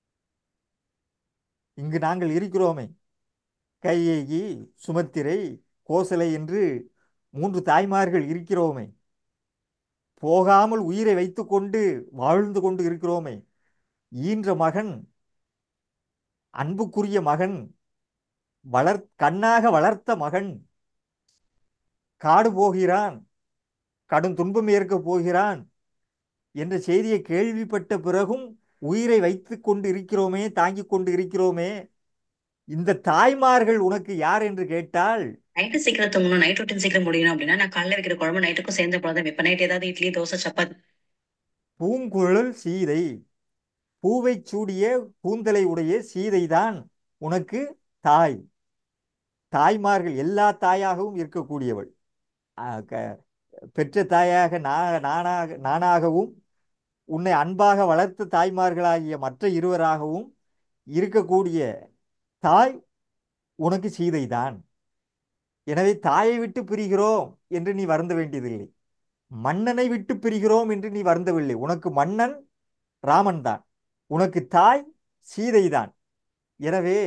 இங்கு நாங்கள் இருக்கிறோமே கையேகி சுமத்திரை கோசலை என்று மூன்று தாய்மார்கள் இருக்கிறோமே போகாமல் உயிரை வைத்துக்கொண்டு வாழ்ந்து கொண்டு இருக்கிறோமே ஈன்ற மகன் அன்புக்குரிய மகன் வளர் கண்ணாக வளர்த்த மகன் காடு போகிறான் கடும் துன்பம் ஏற்கப் போகிறான் என்ற செய்தியை கேள்விப்பட்ட பிறகும் உயிரை வைத்து கொண்டு இருக்கிறோமே தாங்கிக் கொண்டு இருக்கிறோமே இந்த தாய்மார்கள் உனக்கு யார் என்று கேட்டால் நைட்டு சீக்கிரம் தூங்கணும் நைட் ரொட்டீன் சீக்கிரம் முடியணும் அப்படின்னா நான் காலைல வைக்கிற குழம்பு நைட்டுக்கும் சேர்ந்த போல தான் வைப்பேன் நைட் ஏதாவது இட்லி தோசை சப்பாத்தி பூங்குழல் சீதை பூவைச் சூடிய கூந்தலை உடைய சீதைதான் உனக்கு தாய் தாய்மார்கள் எல்லா தாயாகவும் இருக்கக்கூடியவள் ஆ, க- பெற்ற தாயாக நான் நானாக நானாகவும் உன்னை அன்பாக வளர்த்த தாய்மார்களாகிய மற்ற இருவராகவும் இருக்கக்கூடிய தாய் உனக்கு சீதைதான் எனவே தாயை விட்டு பிரிகிறோம் என்று நீ வருந்த வேண்டியதில்லை மன்னனை விட்டு பிரிகிறோம் என்று நீ வருந்தவில்லை உனக்கு மன்னன் ராமன் தான் உனக்கு தாய் சீதைதான் எனவே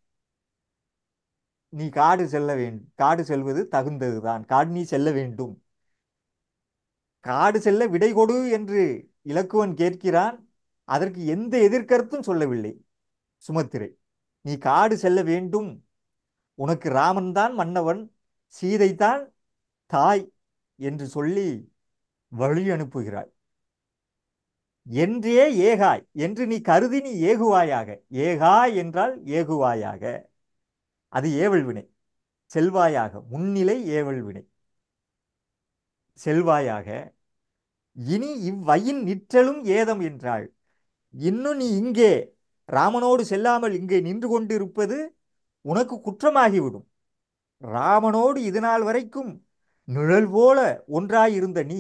நீ காடு செல்ல வேண்டும் காடு செல்வது தகுந்ததுதான் காடு நீ செல்ல வேண்டும் காடு செல்ல விடை கொடு என்று இலக்குவன் கேட்கிறான் அதற்கு எந்த எதிர்கருத்தும் சொல்லவில்லை சுமத்திரை நீ காடு செல்ல வேண்டும் உனக்கு ராமன் தான் மன்னவன் சீதைதான் தாய் என்று சொல்லி வழி அனுப்புகிறாய் என்றே ஏகாய் என்று நீ கருதி நீ ஏகுவாயாக ஏகாய் என்றால் ஏகுவாயாக அது ஏவல் வினை செல்வாயாக முன்னிலை ஏவல் வினை செல்வாயாக இனி இவ்வையின் நிற்றலும் ஏதம் என்றாள் இன்னும் நீ இங்கே ராமனோடு செல்லாமல் இங்கே நின்று கொண்டிருப்பது உனக்கு குற்றமாகிவிடும் ராமனோடு இதுநாள் வரைக்கும் நிழல் போல ஒன்றாயிருந்த நீ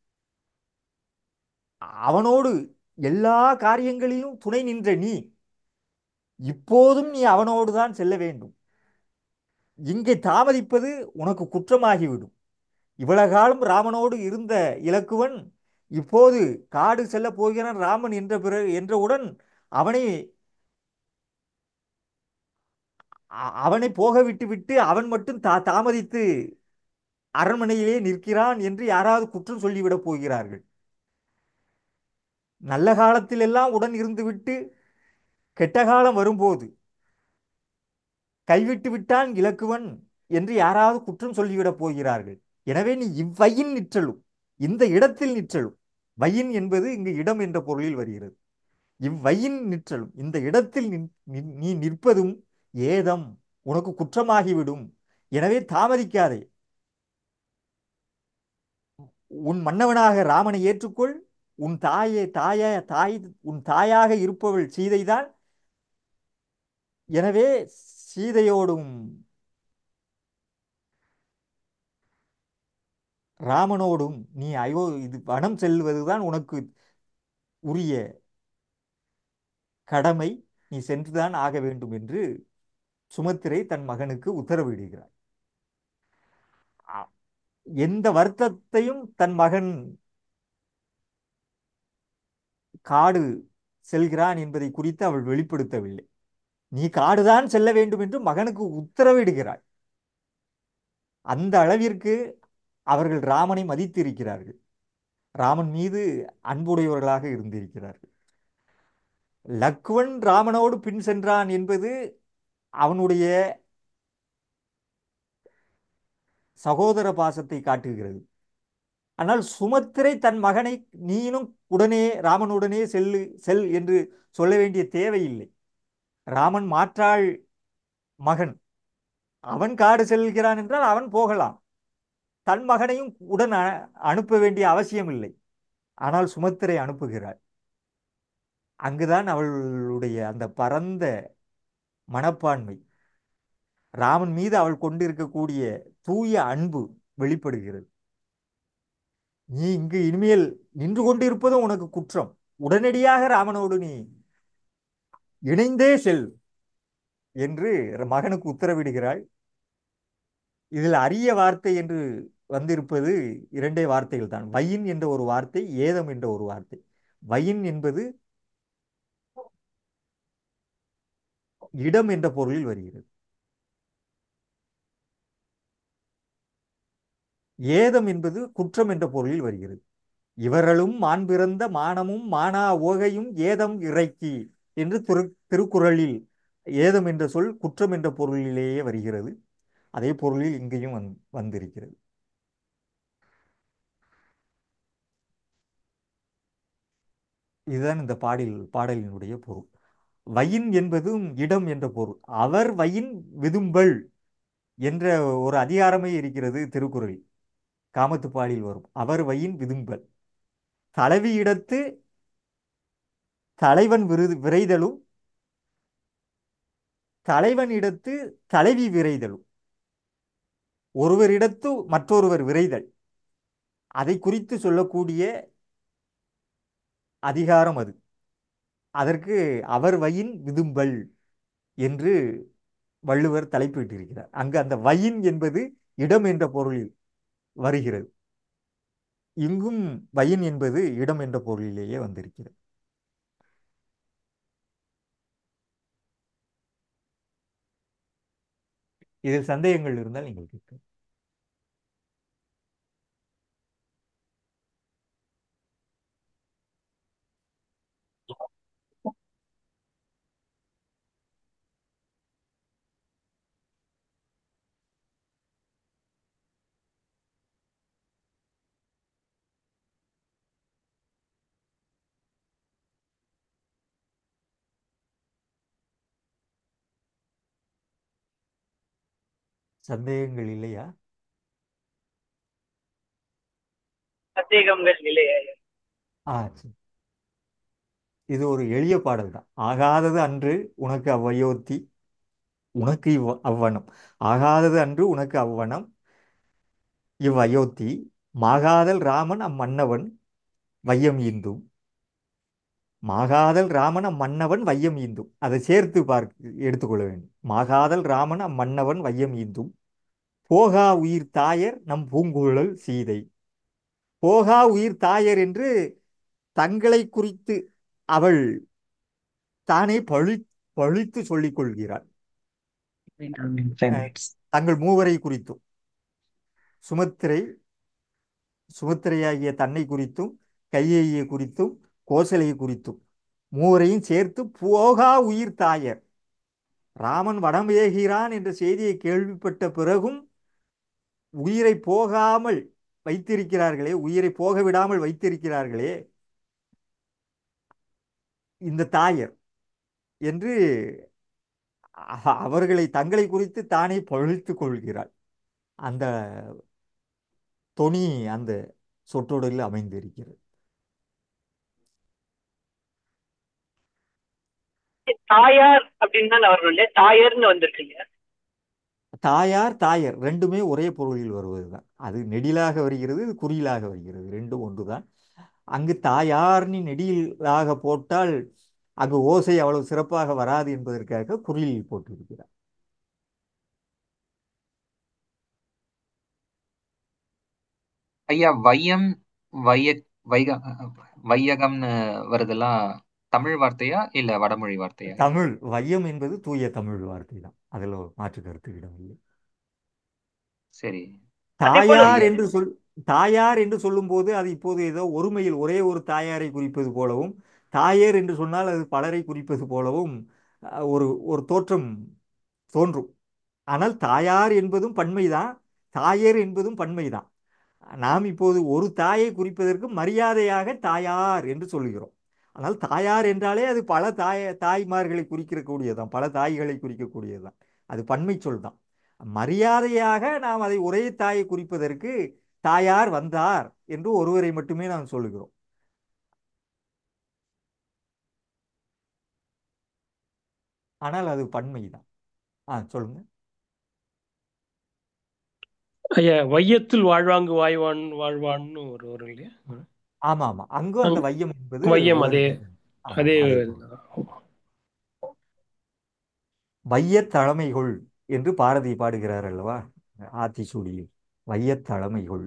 அவனோடு எல்லா காரியங்களிலும் துணை நின்ற நீ இப்போதும் நீ அவனோடு தான் செல்ல வேண்டும் இங்கே தாமதிப்பது உனக்கு குற்றமாகிவிடும் இவ்வளவு காலம் ராமனோடு இருந்த இலக்குவன் இப்போது காடு செல்ல போகிறான் ராமன் என்ற பிறகு என்றவுடன் அவனை அ- அவனை போக விட்டு விட்டு அவன் மட்டும் தா தாமதித்து அரண்மனையிலே நிற்கிறான் என்று யாராவது குற்றம் சொல்லிவிடப் போகிறார்கள் நல்ல காலத்திலெல்லாம் உடன் இருந்துவிட்டு கெட்ட காலம் வரும்போது கைவிட்டு விட்டான் இலக்குவன் என்று யாராவது குற்றம் சொல்லிவிடப் போகிறார்கள் எனவே நீ இவ்வையின் நிற்றலும் இந்த இடத்தில் நிற்றலும் வையின் என்பது இங்கு இடம் என்ற பொருளில் வருகிறது இவ்வையின் நிற்றலும் இந்த இடத்தில் நின்- நின்- நீ நிற்பதும் ஏதம் உனக்கு குற்றமாகிவிடும் எனவே தாமதிக்காதே உன் மன்னவனாக ராமனை ஏற்றுக்கொள் உன் தாயை தாய தாய் உன் தாயாக இருப்பவள் சீதைதான் எனவே சீதையோடும் ராமனோடும் நீ அயோ இது வனம் செல்வதுதான் உனக்கு உரிய கடமை நீ சென்றுதான் ஆக வேண்டும் என்று சுமத்திரை தன் மகனுக்கு உத்தரவிடுகிறார் அ- எந்த வருத்தத்தையும் தன் மகன் காடு செல்கிறான் என்பதை குறித்து அவள் வெளிப்படுத்தவில்லை நீ காடுதான் செல்ல வேண்டும் என்று மகனுக்கு உத்தரவிடுகிறாள் அந்த அளவிற்கு அவர்கள் ராமனை மதித்திருக்கிறார்கள் ராமன் மீது அன்புடையவர்களாக இருந்திருக்கிறார்கள் லக்வன் ராமனோடு பின் சென்றான் என்பது அவனுடைய சகோதர பாசத்தை காட்டுகிறது ஆனால் சுமத்திரை தன் மகனை நீனும் உடனே ராமனுடனே செல்லு செல் என்று சொல்ல வேண்டிய தேவையில்லை ராமன் மாற்றாள் மகன் அவன் காடு செல்கிறான் என்றால் அவன் போகலாம் தன் மகனையும் உடன் அ- அனுப்ப வேண்டிய அவசியம் இல்லை ஆனால் சுமத்திரை அனுப்புகிறாள் அங்குதான் அவளுடைய அந்த பரந்த மனப்பான்மை ராமன் மீது அவள் கொண்டிருக்கக்கூடிய தூய அன்பு வெளிப்படுகிறது நீ இங்கு இனிமேல் நின்று கொண்டிருப்பதும் உனக்கு குற்றம் உடனடியாக ராமனோடு நீ இணைந்தே செல் என்று மகனுக்கு உத்தரவிடுகிறாள் இதில் அரிய வார்த்தை என்று வந்திருப்பது இரண்டே வார்த்தைகள் தான் வையின் என்ற ஒரு வார்த்தை ஏதம் என்ற ஒரு வார்த்தை வையின் என்பது இடம் என்ற பொருளில் வருகிறது ஏதம் என்பது குற்றம் என்ற பொருளில் வருகிறது இவர்களும் மான் பிறந்த மானமும் மானா ஓகையும் ஏதம் இறைக்கி என்று திரு திருக்குறளில் ஏதம் என்ற சொல் குற்றம் என்ற பொருளிலேயே வருகிறது அதே பொருளில் இங்கேயும் வந் வந்திருக்கிறது இதுதான் இந்த பாடல் பாடலினுடைய பொருள் வயின் என்பதும் இடம் என்ற பொருள் அவர் வயின் விதும்பல் என்ற ஒரு அதிகாரமே இருக்கிறது திருக்குறளில் காமத்துப்பாலில் வரும் அவர் வயின் விதும்பல் தலைவியிடத்து தலைவன் விருது விரைதலும் தலைவனிடத்து தலைவி விரைதலும் ஒருவரிடத்து மற்றொருவர் விரைதல் அதை குறித்து சொல்லக்கூடிய அதிகாரம் அது அதற்கு அவர் வயின் விதும்பல் என்று வள்ளுவர் தலைப்பிட்டிருக்கிறார் அங்கு அந்த வயின் என்பது இடம் என்ற பொருளில் வருகிறது இங்கும் வயின் என்பது இடம் என்ற பொருளிலேயே வந்திருக்கிறது இதில் சந்தேகங்கள் இருந்தால் நீங்கள் கேட்க சந்தேகங்கள் இல்லையா சந்தேகங்கள் இல்லையா ஆ சரி. இது ஒரு எளிய பாடல் தான் ஆகாதது அன்று உனக்கு அவ்வயோத்தி உனக்கு இவ் அவ்வனம் ஆகாதது அன்று உனக்கு அவ்வனம் இவ் அயோத்தி மாகாதல் ராமன் அம்மன்னவன் வையம் ஈந்தும் மாகாதல் ராமன் அம்மன்னவன் வையம் ஈந்தும் அதை சேர்த்து பார்க்க எடுத்துக்கொள்ள வேண்டும் மாகாதல் ராமன் அம்மன்னவன் வையம் ஈந்தும் போகா உயிர் தாயர் நம் பூங்குழல் சீதை போகா உயிர் தாயர் என்று தங்களை குறித்து அவள் தானே பழி பழித்து சொல்லிக் கொள்கிறாள் அஹ், தங்கள் மூவரை குறித்தும் சுமத்திரை சுமத்திரையாகிய தன்னை குறித்தும் கையேயை குறித்தும் கோசலையை குறித்தும் மூவரையும் சேர்த்து போகா உயிர் தாயர் ராமன் வடம் ஏகிறான் என்ற செய்தியை கேள்விப்பட்ட பிறகும் உயிரை போகாமல் வைத்திருக்கிறார்களே உயிரை போக விடாமல் வைத்திருக்கிறார்களே இந்த தாயர் என்று அ- அவர்களை தங்களை குறித்து தானே பழித்துக் கொள்கிறாள் அந்த தொனி அந்த சொற்றொடரில் அமைந்திருக்கிறது தாயார் அப்படின்னு தான் வரணும் இல்லையா தாயர்னு வந்திருக்கு இல்லையா தாயார் தாயர் ரெண்டுமே ஒரே பொருளில் வருவதுதான் அது நெடிலாக வருகிறது இது குறியிலாக வருகிறது ரெண்டும் ஒன்றுதான் அங்கு தாயார்னு நெடிலாக போட்டால் அங்கு ஓசை அவ்வளவு சிறப்பாக வராது என்பதற்காக குறியில் போட்டிருக்கிறார் ஐயா வையம் வைய வைக வையகம்னு வருதெல்லாம் தமிழ் வார்த்தையா இல்ல வடமொழி வார்த்தையா ஐயா? தமிழ் வையம் என்பது தூய தமிழ் வார்த்தை தான் அதில் மாற்று கருத்து இடமில்லை சரி அதே போல தாயார் என்று சொல் தாயார் என்று சொல்லும்போது அது இப்போது ஏதோ ஒருமையில் ஒரே ஒரு தாயாரை குறிப்பது போலவும் தாயர் என்று சொன்னால் அது பலரை குறிப்பது போலவும் அஹ், ஒரு ஒரு தோற்றம் தோன்றும் ஆனால் தாயார் என்பதும் பன்மைதான் தாயர் என்பதும் பன்மைதான் நாம் இப்போது ஒரு தாயை குறிப்பதற்கு மரியாதையாக தாயார் என்று சொல்கிறோம் ஆனால் தாயார் என்றாலே அது பல தாய தாய்மார்களை குறிக்கக்கூடியதுதான் பல தாய்களை குறிக்கக்கூடியதுதான் அது பன்மை சொல் தான் மரியாதையாக நாம் அதை ஒரே தாயை குறிப்பதற்கு தாயார் வந்தார் என்று ஒருவரை மட்டுமே நாம் சொல்லுகிறோம் ஆனால் அது பன்மை தான் ஆ சொல்லுங்க ஐயா வையத்தில் வாழ்வாங்கு வாய்வான் வாழ்வான்னு ஒரு வரும் இல்லையா ஆமா ஆமா அங்கும் அந்த அங்க- வையம் என்பது வையம் ஒரு அதே ஆமா, அதே அதே பொருள். வையத் தலைமைகொள் என்று பாரதி பாடுகிறார் அல்லவா ஆத்திசூடியில் வையத் தலைமைகொள்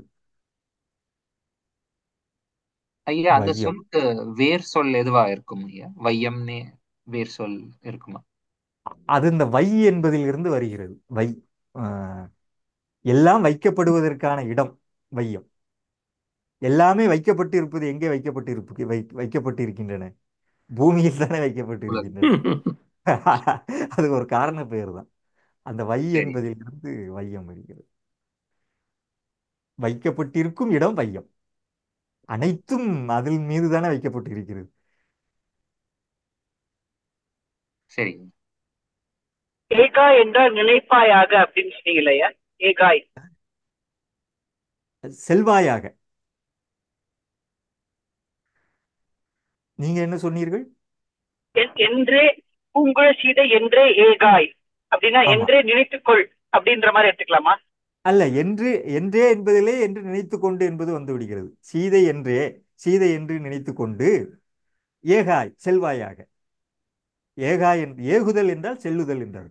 ஐயா அந்த வையம் சொல்லுக்கு வேர் சொல் எதுவா இருக்கும் ஐயா வையம்னே வேர் சொல் இருக்குமா அது இந்த வை என்பதிலிருந்து வருகிறது வை ஆஹ், எல்லாம் வைக்கப்படுவதற்கான இடம் வையம் எல்லாமே வைக்கப்பட்டு இருப்பது எங்கே வைக்கப்பட்டு இருப்பு வை வைக்கப்பட்டு இருக்கின்றன பூமியில் தானே வைக்கப்பட்டு இருக்கின்றன அது ஒரு காரண பெயர் தான் அந்த வை சரி என்பதிலிருந்து வையம் வருகிறது வைக்கப்பட்டிருக்கும் இடம் வையம் அனைத்தும் அதில் மீது தானே வைக்கப்பட்டு இருக்கிறது சரி ஏகா என்றால் நினைப்பாயாக அப்படின்னு சொன்னீங்க இல்லையா ஏகாய் செல்வாயாக நீங்க என்ன சொன்னீர்கள் என்- என்றே பூங்குழ சீதை என்றே ஏகாய் அப்படின்னா ஆமா என்றே நினைத்துக்கொள் அப்படின்ற மாதிரி எடுத்துக்கலாமா அல்ல என்று என்றே என்பதிலே என்று நினைத்து கொண்டு என்பது வந்து விடுகிறது சீதை என்றே சீதை என்று நினைத்து கொண்டு ஏகாய் செல்வாயாக ஏகாய் என்று ஏகுதல் என்றால் செல்லுதல் என்றார்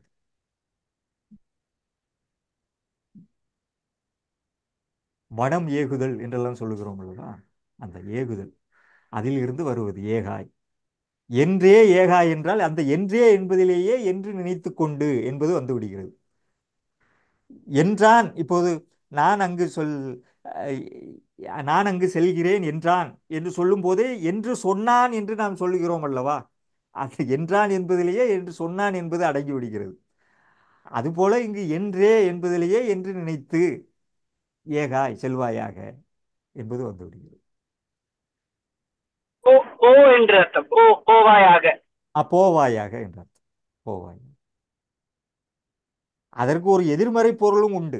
வனம் ஏகுதல் என்றெல்லாம் சொல்லுகிறோம் அல்லவா அந்த ஏகுதல் அதில் இருந்து வருவது ஏகாய் என்றே ஏகாய் என்றால் அந்த என்றே என்பதிலேயே என்று நினைத்து கொண்டு என்பது வந்து விடுகிறது என்றான் இப்போது நான் அங்கு சொல் அஹ், நான் அங்கு செல்கிறேன் என்றான் என்று சொல்லும் போதே என்று சொன்னான் என்று நாம் சொல்லுகிறோம் அல்லவா அது என்றான் என்பதிலேயே என்று சொன்னான் என்பது அடங்கி விடுகிறது அதுபோல இங்கு என்றே என்பதிலேயே என்று நினைத்து ஏகாய் செல்வாயாக என்பது வந்து விடுகிறது ஓ ஓ என்று அர்த்தம் ஓ ஓவாயாக அப்போவாயாக என்ற அர்த்தம் போவாய் அதற்கு ஒரு எதிர்மறை பொருளும் உண்டு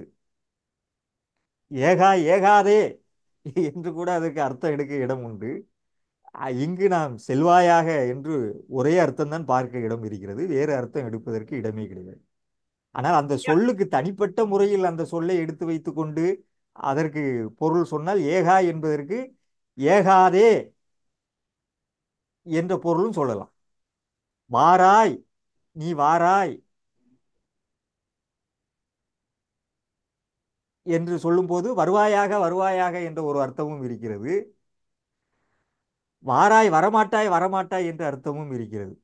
ஏகா ஏகாதே என்று கூட அதற்கு அர்த்தம் எடுக்க இடம் உண்டு அ- இங்கு நாம் செல்வாயாக என்று ஒரே அர்த்தம்தான் பார்க்க இடம் இருக்கிறது வேறு அர்த்தம் எடுப்பதற்கு இடமே கிடையாது ஆனால் அந்த சொல்லுக்கு தனிப்பட்ட முறையில் அந்த சொல்லை எடுத்து வைத்துக்கொண்டு அதற்கு பொருள் சொன்னால் ஏகா என்பதற்கு ஏகாதே என்ற பொருளும் சொல்லலாம் வாராய் நீ வாராய் என்று சொல்லும்போது வருவாயாக வருவாயாக என்ற ஒரு அர்த்தமும் இருக்கிறது வாராய் வரமாட்டாய் வரமாட்டாய் என்ற அர்த்தமும் இருக்கிறது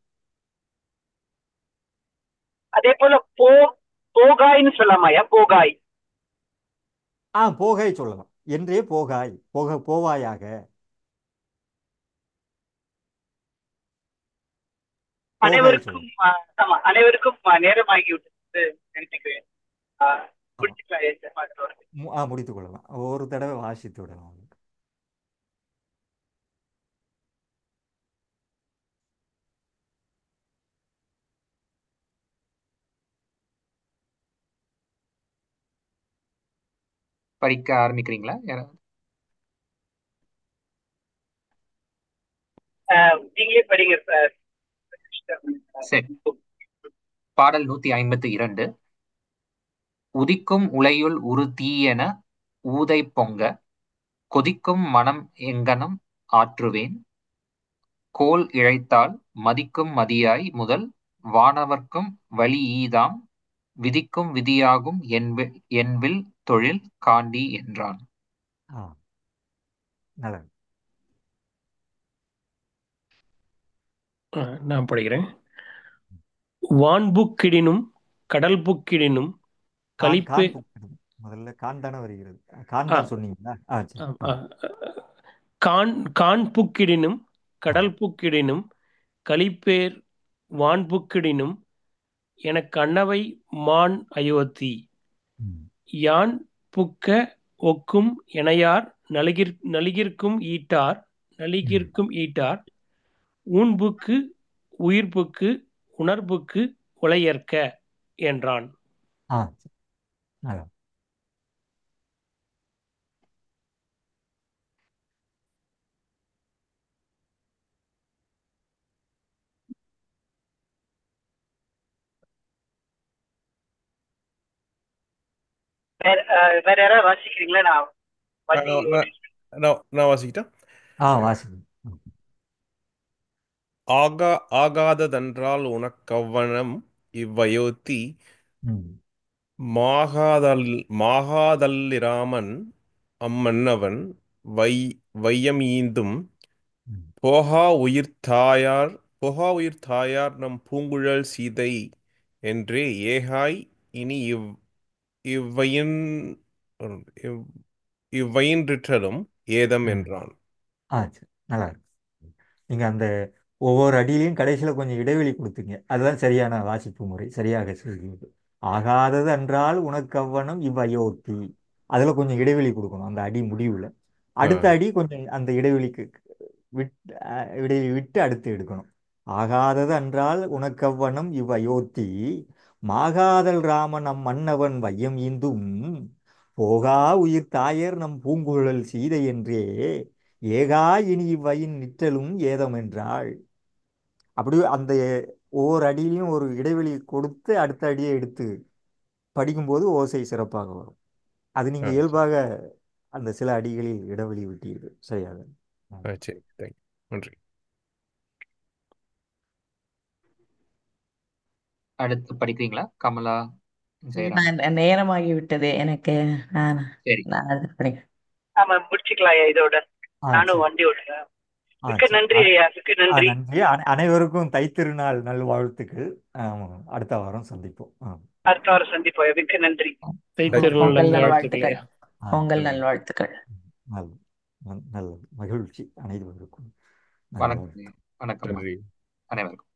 அதே போல போ போகாய்னு சொல்லலாமாயா போகாய் ஆ போகாய் சொல்லலாம் என்றே போகாய் போக போவாயாக போகாய் அனைவருக்கும் சொல்லலாம் ஆ, ஆமா அனைவருக்கும் ஆ, நேரமாகி விட்டது நினைக்கிறேன் ஆ, முடிச்சுக்கலாம் ஐயா இந்த மாதிரி ஒரு- மு- ஆ முடித்துக் கொள்ளலாம் ஒரு தடவை வாசித்து விடலாம் படிக்க ஆரம்பிக்கிறீங்களா யாராவது ஆஹ் நீங்களே படிங்க சார் சரி பாடல் நூத்தி ஐம்பத்தி இரண்டு உதிக்கும் உலையுள் உரு தீயென ஊதை பொங்க கொதிக்கும் மனம் எங்கனம் ஆற்றுவேன் கோல் இழைத்தால் மதிக்கும் மதியாய் முதல் வானவர்க்கும் வழி ஈதாம் விதிக்கும் விதியாகும் என்பி- என்பில் தொழில் காண்டி என்றான் ஆ நல்லது ஆ, நான் படிக்கிறேன் வான்புக்கிடினும் கடல் புக்கிடினும் கான் கலிப்பே கான் புக்கிடும். முதல்ல கான் தானே வருகிறது கான் ஆ, தான் சொன்னீங்களா ஆ சரி ஆம், ஆ ஆ, கான் கான் புக்கிடினும் ஆ கடல் புக்கிடினும் கலிப்பேர் வான்புக்கிடினும் எனக் கண்ணவை மான் அயோத்தி ம் யான் புக்க ஒக்கும் எனையார் நலிகிற் நலிகிற்கும் ஈட்டார் ம் நலிகிற்கும் ஈட்டார் ஊன்புக்கு உயிர்ப்புக்கு உணர்வுக்கு உலையற்க என்றான் ஆ சரி. நல்லது வேற ஆஹ் வேற யாராவது வாசிக்கிறீங்களா நான் வள்ளி நான் நான் நான் நான் வாசிக்கிட்டேன் ஆ வாசிங்க ம். ஆகா ஆகாததென்றால் உனக்கவ்வனம் இவ்வயோத்தி ம் மாகாதல் மாகாதல்லிராமன் அம்மன்னவன் வை வையம் ஈந்தும் ம் போகா உயிர் தாயார் போகா உயிர் தாயார் நம் பூங்குழல் சீதை என்றே ஏகாய் இனி இவ் இவ்வையின் இவ் இவ்வையின்றிற்றலும் ஏதம் ம் என்றான் ஆ சரி நல்லா இருக்கு நீங்கள் அந்த ஒவ்வொரு அடியிலையும் கடைசியில் கொஞ்சம் இடைவெளி கொடுத்தீங்க அதுதான் சரியான வாசிப்பு முறை சரியாக சொல்கிறது ஆகாதது என்றால் உனக்கு அவ்வனம் இவ்வயோத்தி அதில் கொஞ்சம் இடைவெளி கொடுக்கணும் அந்த அடி முடிவில் ஆ, அடுத்த அடி கொஞ்சம் அந்த இடைவெளிக்கு விட் அஹ் இடைவெளி விட்டு அடுத்து எடுக்கணும் ஆகாதது என்றால் உனக்கு அவ்வனம் இவ்வயோத்தி மாகாதல் ராமன் நம் மன்னவன் வையம் ஈந்தும் போகா உயிர் தாயர் நம் பூங்குழல் சீதை என்றே ஏகா இனி இவ்வையின் நிற்றலும் ஏதம் என்றாள் அப்படி அந்த ஒவ்வொரு அடியிலையும் ஒரு இடைவெளி கொடுத்து அடுத்த அடியை எடுத்து படிக்கும்போது ஓசை சிறப்பாக வரும் அது ஆ, நீங்கள் சரி இயல்பாக அந்த சில அடிகளில் இடைவெளி விட்டீர்கள் சரியாக ஆ, ஆ, சரி தேங்க்யூ நன்றி அடுத்து படிக்கிறீங்களா கமலா ஜெயராம் நான் நேரமாகி விட்டது எனக்கு நான் சரி நான் அது படிக்கிறேன் ஆமா முடிச்சுக்கலாம் ஐயா இதோட ஆ நானும் சரி வண்டி ஓட்டுறேன் ஆ மிக்க சரி நன்றி ஆ ஐயா மிக்க ஆ, நன்றி நன்றி அனை- அனைவருக்கும் தைத்திருநாள் நல்வாழ்த்துக்கள் ஆமாம், அடுத்த வாரம் சந்திப்போம் ஆ அடுத்த வாரம் சந்திப்போம் ஐயா. மிக்க நன்றி தைத்திருநாள் உங்கள் நல்வாழ்த்துக்கள் நல்வாழ்த்துக்கள் ஆ உங்கள் நன்றி நல்வாழ்த்துக்கள் நல்லது நல்லது மகிழ்ச்சி அனைவருக்கும் வணக்கம் நல்வாழ்த்து வணக்கம்மா நன்றி அனைவருக்கும்